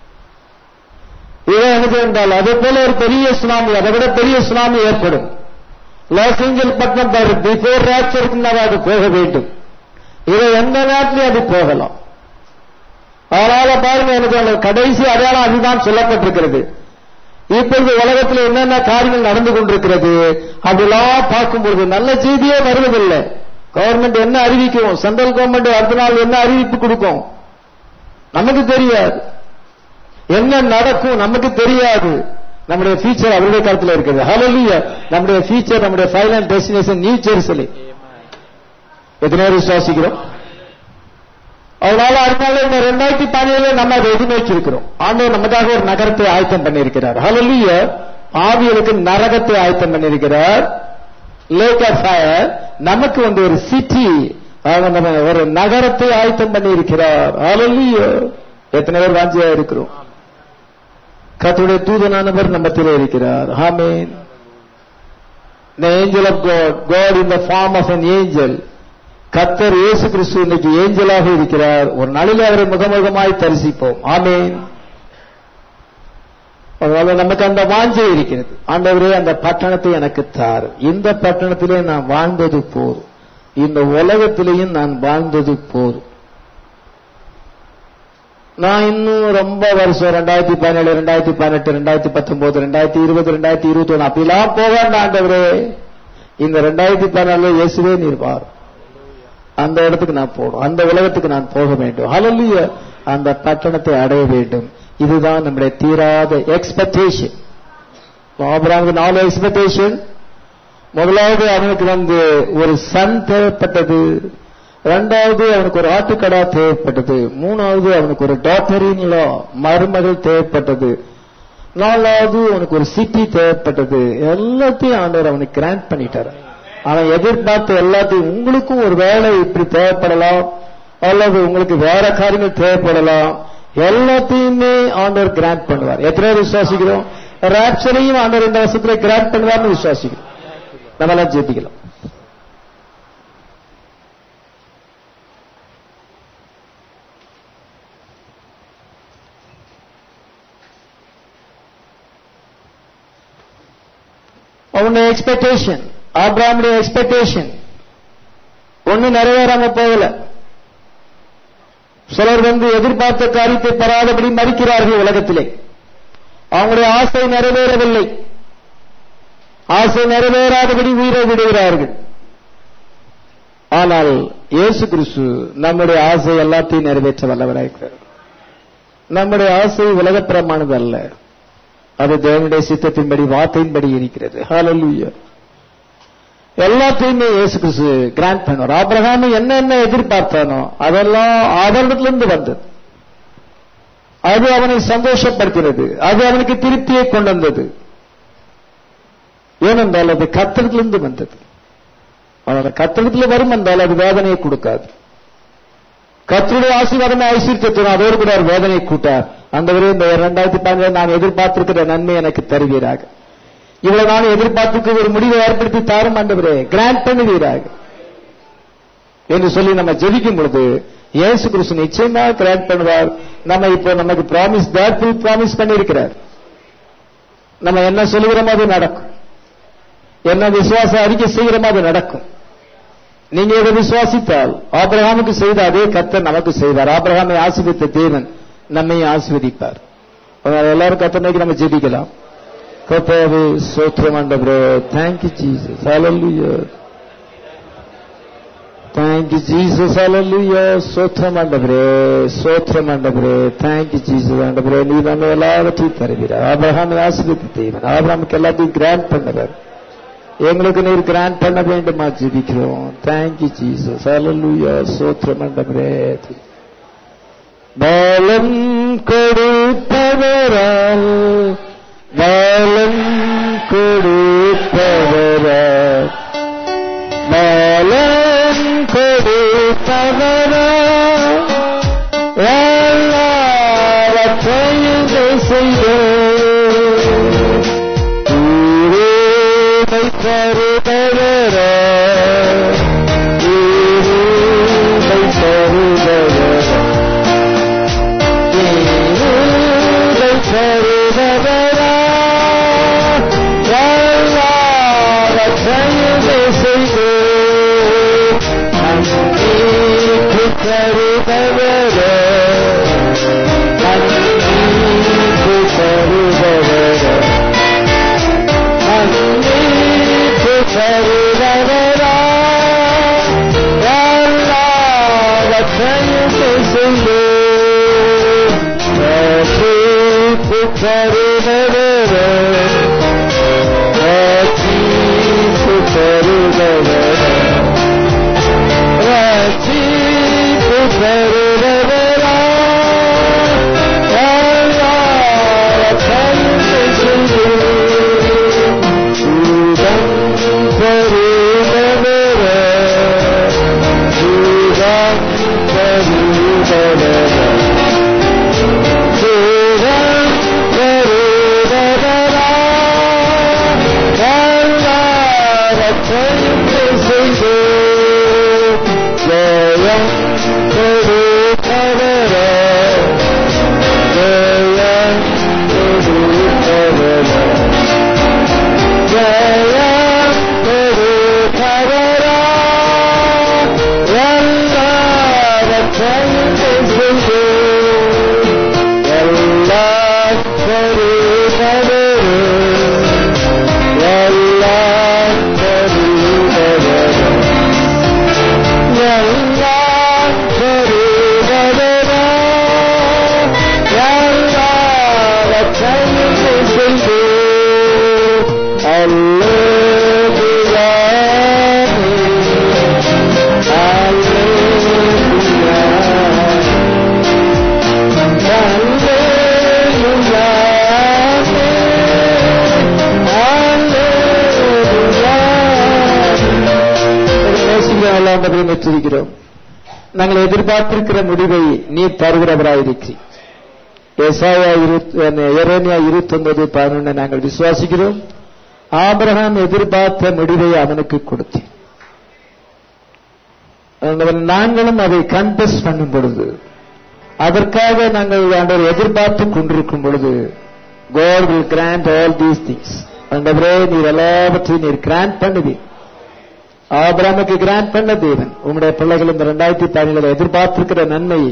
இதை என்ன என்றால் அதே போல ஒரு பெரிய சுனாமி அதை விட பெரிய சுனாமி ஏற்படும் லாஸ் ஏஞ்சல் பட்டம் பாரு பிஃபோர் ராப்சருக்கு முன்னாடி அது போக வேண்டும் இதை எந்த நேரத்திலும் அது போகலாம் அதனால பாருங்க எனக்கு கடைசி அடையாளம் அதுதான் சொல்லப்பட்டிருக்கிறது இப்பொழுது உலகத்தில் என்னென்ன காரியங்கள் நடந்து கொண்டிருக்கிறது அப்படிலாம் பார்க்கும்பொழுது நல்ல செய்தியே வருவதில்லை கவர்மெண்ட் என்ன அறிவிக்கும் சென்ட்ரல் கவர்மெண்ட் அடுத்த நாள் என்ன அறிவிப்பு கொடுக்கும் நமக்கு தெரியாது என்ன நடக்கும் நமக்கு தெரியாது நம்முடைய ஃபியூச்சர் அவருடைய கருத்துல இருக்குது ஹலோலிய நம்முடைய ஃபியூச்சர் நம்முடைய ஃபைனல் டெஸ்டினேஷன் நியூ ஜெருசலே எத்தனை பேர் விசுவாசிக்கிறோம் அதனால அதனால இந்த ரெண்டாயிரத்தி பதினேழு நம்ம அதை எதிர்நோக்கி இருக்கிறோம் ஆண்டவர் நமக்காக ஒரு நகரத்தை ஆயத்தம் பண்ணியிருக்கிறார் ஹலோலிய ஆவியலுக்கு நரகத்தை ஆயத்தம் பண்ணியிருக்கிறார் லேக் ஆஃப் ஃபயர் நமக்கு வந்து ஒரு சிட்டி நம்ம ஒரு நகரத்தை ஆயத்தம் பண்ணி இருக்கிறார் ஹலோலிய எத்தனை பேர் வாஞ்சியா இருக்கிறோம் கத்துடைய தூதனானவர் நம்மத்திலே இருக்கிறார் ஆமேன் the angel of God, God in the form of an angel. கத்தர் இயேசு கிறிஸ்து இன்னைக்கு ஏஞ்சலாக இருக்கிறார் ஒரு நாளில் அவரை முகமுகமாய் தரிசிப்போம் ஆமேன் அதனால நமக்கு அந்த வாஞ்சை இருக்கிறது ஆண்டவரே அந்த பட்டணத்தை எனக்கு தார் இந்த பட்டணத்திலே நான் வாழ்ந்தது போதும் இந்த உலகத்திலேயும் நான் வாழ்ந்தது போதும் நான் இன்னும் ரொம்ப வருஷம் ரெண்டாயிரத்தி பதினேழு ரெண்டாயிரத்தி பதினெட்டு ரெண்டாயிரத்தி பத்தொன்பது ரெண்டாயிரத்தி இருபது ரெண்டாயிரத்தி இருபத்தி ஒண்ணு அப்படிலாம் போக வேண்டாம் ஆண்டவரே இந்த ரெண்டாயிரத்தி பதினாலு இயேசுவே நீர்வார் அந்த இடத்துக்கு நான் போகணும் அந்த உலகத்துக்கு நான் போக வேண்டும் ஹலல்லிய அந்த பட்டணத்தை அடைய வேண்டும் இதுதான் நம்முடைய தீராத எக்ஸ்பெக்டேஷன் ஆபராமுக்கு நாலு எக்ஸ்பெக்டேஷன் முதலாவது அவனுக்கு வந்து ஒரு சன் தேவைப்பட்டது ரெண்டாவது அவனுக்கு ஒரு ஆட்டுக்கடா தேவைப்பட்டது மூணாவது அவனுக்கு ஒரு டாக்டரின்லோ மருமகள் தேவைப்பட்டது நாலாவது அவனுக்கு ஒரு சிட்டி தேவைப்பட்டது எல்லாத்தையும் ஆண்டவர் அவனுக்கு கிராண்ட் பண்ணிட்டாரு அவன் எதிர்பார்த்த எல்லாத்தையும் உங்களுக்கும் ஒரு வேலை இப்படி தேவைப்படலாம் அல்லது உங்களுக்கு வேற காரியங்கள் தேவைப்படலாம் எல்லாத்தையுமே ஆண்டவர் கிராண்ட் பண்ணுவார் எத்தனை பேர் விசுவாசிக்கிறோம் ராப்சரையும் ஆண்டவர் இந்த வருஷத்துல கிராண்ட் பண்ணுவார்னு விசுவாசிக்கிறோம் நம்ம எல்லாம் ஜெயிக்கலாம் அவனுடைய எக்ஸ்பெக்டேஷன் ஆப்ராமுடைய எக்ஸ்பெக்டேஷன் ஒண்ணு நிறைவேறாம போகல சிலர் வந்து எதிர்பார்த்த காரியத்தை பெறாதபடி மறிக்கிறார்கள் உலகத்திலே அவங்களுடைய ஆசை நிறைவேறவில்லை ஆசை நிறைவேறாதபடி உயிரை விடுகிறார்கள் ஆனால் இயேசு கிறிஸ்து நம்முடைய ஆசை எல்லாத்தையும் நிறைவேற்ற வல்லவராயிருக்கிறார் நம்முடைய ஆசை உலகப்பிரமானது அல்ல அது தேவனுடைய சித்தத்தின்படி வார்த்தையின்படி இருக்கிறது ஹalleluya எல்லாத்தையுமே இயேசு கிறிஸ்து கிராண்ட் பண்ணுவார் ஆபிரகாம் என்னென்ன எதிர்பார்த்தானோ அதெல்லாம் அவரிடத்திலிருந்து வந்தது அது அவனை சந்தோஷப்படுத்தினது அது அவனுக்கு திருப்தியை கொண்டு வந்தது ஏனென்றால் அது கத்திரத்திலிருந்து வந்தது அதனால கத்திரத்தில் வரும் என்றால் அது வேதனையை கொடுக்காது கத்தருடைய ஆசீர்வாதமே ஐஸ்வர்யத்தை அதோடு கூட அவர் வேதனை கூட்டார் அந்த இந்த இரண்டாயிரத்தி பதினேழு நான் எதிர்பார்த்திருக்கிற நன்மை எனக்கு தருவீராக இவ்வளவு நான் எதிர்பார்த்துக்கு ஒரு முடிவை ஏற்படுத்தி தாரும் ஆண்டவரே கிராண்ட் பண்ணுவீராக என்று சொல்லி நம்ம ஜெபிக்கும் பொழுது இயேசு கிறிஸ்து நிச்சயமா கிராண்ட் பண்ணுவார் நம்ம இப்போ நமக்கு ப்ராமிஸ் தேர்ஃபுல் ப்ராமிஸ் பண்ணியிருக்கிறார் நம்ம என்ன சொல்லுகிறோமோ அது நடக்கும் என்ன விசுவாச அறிக்கை செய்கிறோமோ அது நடக்கும் நீங்க இதை விசுவாசித்தால் ஆபிரகாமுக்கு செய்த அதே கர்த்தர் நமக்கு செய்வார் ஆபிரகாமை ஆசிர்வித்த தேவன் நம்மையும் ஆசீர்வதிப்பார் அதனால எல்லாரும் கத்தனைக்கு நம்ம ஜெபிக்கலாம் கர்த்தாவே சோத்திரம் ஆண்டவரே thank you Jesus hallelujah thank you Jesus hallelujah சோத்திரம் ஆண்டவரே சோத்திரம் ஆண்டவரே தேங்க்யூ ஜீசஸ் ஆண்டவரே நீ நம்ம எல்லாவற்றையும் தருவீர் ஆபிரகாமை ஆசீர்வித்த தேவன் ஆபிரகாமுக்கு எல்லாத்தையும் கிராண்ட் பண்ணவர் எங்களுக்கு நீர் கிராண்ட் பண்ண வேண்டுமா ஜெபிக்கிறோம் தேங்க்யூ ஜீசஸ் ஹalleluya சோத்திரம் ஆண்டவரே பலம் கொடுப்பவரால் பலம் கொடுப்பவரால் பலம் கொடுப்பவரால் எல்லாவற்றையும் செய்தோம் உருவை தருபவரால் உருவை தருபவரால் Thank you. விசுவாசிக்கிறோம் நாங்கள் எதிர்பார்த்திருக்கிற முடிவை நீ தருகிறவராயிருக்கிறீர் எசாயா எரேனியா இருபத்தி ஒன்பது பதினொன்னு நாங்கள் விசுவாசிக்கிறோம் ஆபிரகாம் எதிர்பார்த்த முடிவை அவனுக்கு கொடுத்தேன் நாங்களும் அதை கன்ஃபஸ் பண்ணும் பொழுது அதற்காக நாங்கள் ஆண்டவர் எதிர்பார்த்து கொண்டிருக்கும் பொழுது God will grant all these things. ஆண்டவரே நீர் எல்லாவற்றையும் நீர் கிராண்ட் பண்ணுவீர் ஆபிரமுக்கு கிராண்ட் பண்ண தேவன் உங்களுடைய பிள்ளைகள் இந்த ரெண்டாயிரத்தி பதினேழு எதிர்பார்த்திருக்கிற நன்மையை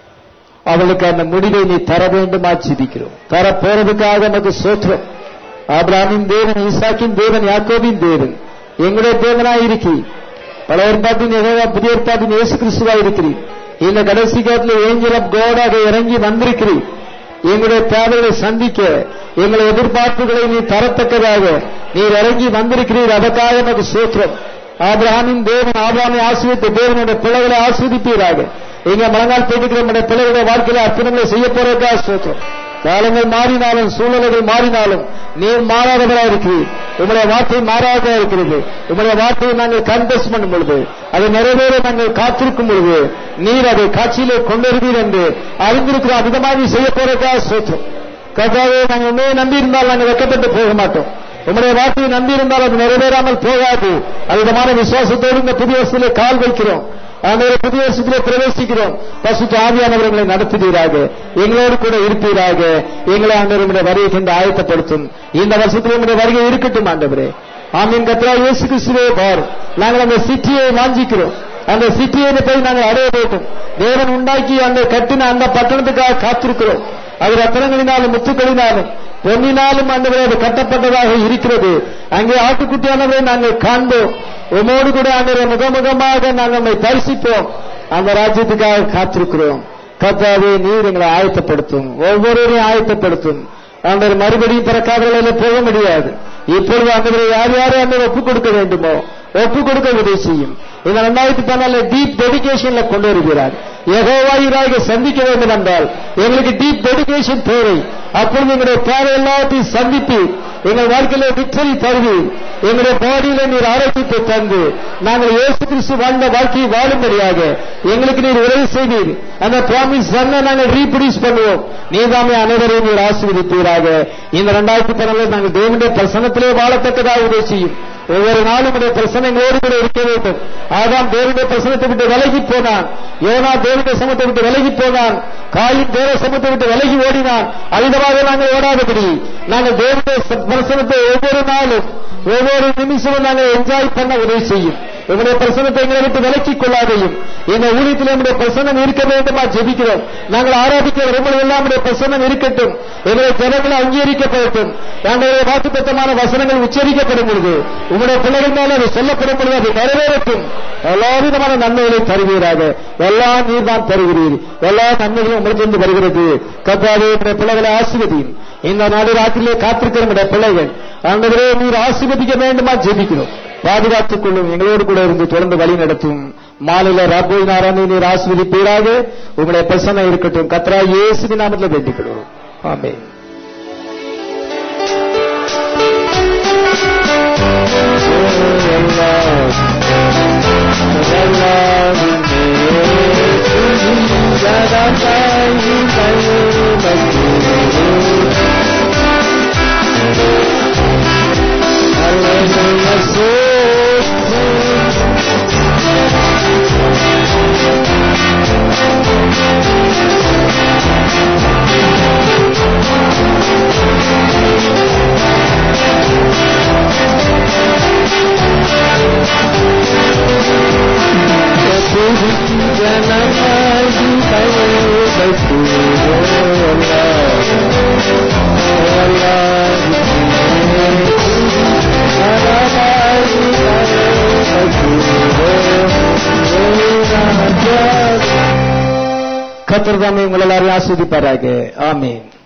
அவளுக்கு அந்த முடிவை நீ தர வேண்டுமா சிரிக்கிறோம் தர போறதுக்காக நமக்கு சோத்திரம் ஆபிராமின் தேவன் ஈசாக்கின் தேவன் யாக்கோபின் தேவன் எங்களுடைய தேவனாய் இருக்கி பல ஏற்பாட்டின் ஏதோ புதிய ஏற்பாட்டின் இயேசு கிறிஸ்துவா இருக்கிறீர் இந்த கடைசி காலத்தில் ஏஞ்சல் ஆஃப் கோடாக இறங்கி வந்திருக்கிறீர் எங்களுடைய தேவைகளை சந்திக்க எங்களை எதிர்பார்ப்புகளை நீ தரத்தக்கதாக நீர் இறங்கி வந்திருக்கிறீர் அதற்காக நமக்கு சோத்திரம் ஆபிரஹாமின் தேவன் ஆபிரஹாமை ஆசிரியத்த தேவனுடைய பிள்ளைகளை ஆஸ்வதிப்பீராக எங்க மலங்கால் போயிட்டு நம்முடைய பிள்ளைகளுடைய வாழ்க்கையில அற்புதங்களை செய்ய போறதுக்காக சோத்திரம் காலங்கள் மாறினாலும் சூழ்நிலைகள் மாறினாலும் நீர் மாறாதவராக இருக்கிறீர் உங்களுடைய வார்த்தை மாறாததா இருக்கிறது உங்களுடைய வார்த்தையை நாங்கள் கன்டெஸ்ட் பண்ணும் பொழுது அதை நிறைவேற நாங்கள் காத்திருக்கும் பொழுது நீர் அதை காட்சியிலே கொண்டிருவீர் என்று அறிந்திருக்கிற விதமாக செய்ய போறதுக்காக சோத்திரம் கர்த்தாவே நாங்கள் உண்மையை நம்பி இருந்தால் நாங்கள் வெக்கப்பட்டு போக மாட்டோம் உங்களுடைய வார்த்தையை நம்பி இருந்தால் அது நிறைவேறாமல் போகாது அதிகமான விசுவாசத்தோடு இந்த புதிய வருஷத்திலே கால் வைக்கிறோம் அந்த புதிய வருஷத்திலே பிரவேசிக்கிறோம் பசுத்த ஆவியானவர்களை நடத்துவீராக எங்களோடு கூட இருப்பீராக எங்களை ஆண்டவருடைய வருகை கொண்டு ஆயத்தப்படுத்தும் இந்த வருஷத்தில் உங்களுடைய வருகை இருக்கட்டும் ஆண்டவரே ஆமீன் கத்ரா இயேசு கிறிஸ்துவே பார் நாங்கள் அந்த சிட்டியை வாஞ்சிக்கிறோம் அந்த சிட்டியை போய் நாங்கள் அடைய வேண்டும் தேவன் உண்டாக்கி அந்த கட்டின அந்த பட்டணத்துக்காக காத்திருக்கிறோம் அது ரத்தனங்களினாலும் முத்துக்களினாலும் பொன்னினாலும் ஆண்டவரே அது கட்டப்பட்டதாக இருக்கிறது அங்கே ஆட்டுக்குட்டியானவரை நாங்கள் காண்போம் உமோடு கூட ஆண்டவரை முகமுகமாக நாங்கள் நம்மை தரிசிப்போம் அந்த ராஜ்யத்துக்காக காத்திருக்கிறோம் கத்தாவே நீர் எங்களை ஆயத்தப்படுத்தும் ஒவ்வொருவரையும் ஆயத்தப்படுத்தும் ஆண்டவர் மறுபடியும் பிறக்காதவர்களில் போக முடியாது இப்பொழுது ஆண்டவரை யார் யாரும் அந்த ஒப்புக் கொடுக்க வேண்டுமோ ஒப்புக் கொடுக்க உதவி செய்யும் இந்த ரெண்டாயிரத்தி பதினாலு டீப் டெடிகேஷன்ல கொண்டு வருகிறார் யகோவாயிராக சந்திக்க வேண்டும் என்றால் எங்களுக்கு டீப் டெடிகேஷன் தேவை அப்பொழுது எங்களுடைய தேவை எல்லாத்தையும் சந்தித்து எங்கள் வாழ்க்கையில விக்டரி தருவி எங்களுடைய பாடியில நீர் ஆரோக்கியத்தை தந்து நாங்கள் இயேசு கிறிஸ்து வாழ்ந்த வாழ்க்கையை வாழும்படியாக எங்களுக்கு நீர் உதவி செய்வீர் அந்த ப்ராமிஸ் சொன்ன நாங்கள் ரீப்ரொடியூஸ் பண்ணுவோம் நீதாமே அனைவரையும் நீர் ஆசீர்வதிப்பீராக இந்த ரெண்டாயிரத்தி பதினாலு நாங்கள் தேவனுடைய பிரசனத்திலே வாழத்தக்கதாக உதவி செய்யும் ஒவ்வொரு நாளும் உடைய பிரசனங்களோடு கூட இருக்க வேண்டும் ஆதாம் தேவனுடைய பிரசனத்தை விட்டு விலகி போனான் யோனா தேவனுடைய சமத்தை விட்டு விலகி போனான் காயின் தேவ சமத்தை விட்டு விலகி ஓடினான் அழிதமாக நாங்கள் ஓடாதபடி நாங்கள் தேவனுடைய பிரசனத்தை ஒவ்வொரு நாளும் ஒவ்வொரு நிமிஷமும் நாங்கள் என்ஜாய் பண்ண உதவி செய்யும் உங்களுடைய பிரசனத்தை எங்களை விட்டு விலக்கிக் கொள்ளாதையும் இந்த ஊழியத்தில் நம்முடைய பிரசனம் இருக்க வேண்டுமா ஜெபிக்கிறோம் நாங்கள் ஆராதிக்க விரும்புவது எல்லாம் நம்முடைய பிரசனம் இருக்கட்டும் எங்களுடைய ஜனங்கள் அங்கீகரிக்கப்படட்டும் எங்களுடைய வாக்குத்தத்தமான வசனங்கள் உச்சரிக்கப்படும் பொழுது உங்களுடைய பிள்ளைகள் மேல அது சொல்லப்படும் பொழுது அது நிறைவேறட்டும் எல்லா விதமான நன்மைகளை தருவீராக எல்லா நீர் தான் தருகிறீர் எல்லா நன்மைகளும் உங்களுக்கு வருகிறது கத்தாவே உங்களுடைய பிள்ளைகளை ஆசிர்வதியும் இந்த நாடு ராத்திரிலே காத்திருக்கிற நம்முடைய பிள்ளைகள் ஆண்டவரே நீர் ஆசீர்வதிக்க வேண்டுமா ஜெபிக்கிறோம் பாதுகாத்துக் கொள்ளும் எங்களோடு கூட இருந்து தொடர்ந்து வழி நடத்தும் மாநில ரப்போய் நாராயண நீர் ஆஸ்வதிப்பீராக உங்களுடைய பிரசனை இருக்கட்டும் கத்ரா இயேசுவின் நாமத்தில் வேண்டிக் கொள்வோம் ஆமே கத்திரதாமே உங்கள் எல்லாரையும் ஆஸ்வதிப்பாராக ஆமீன்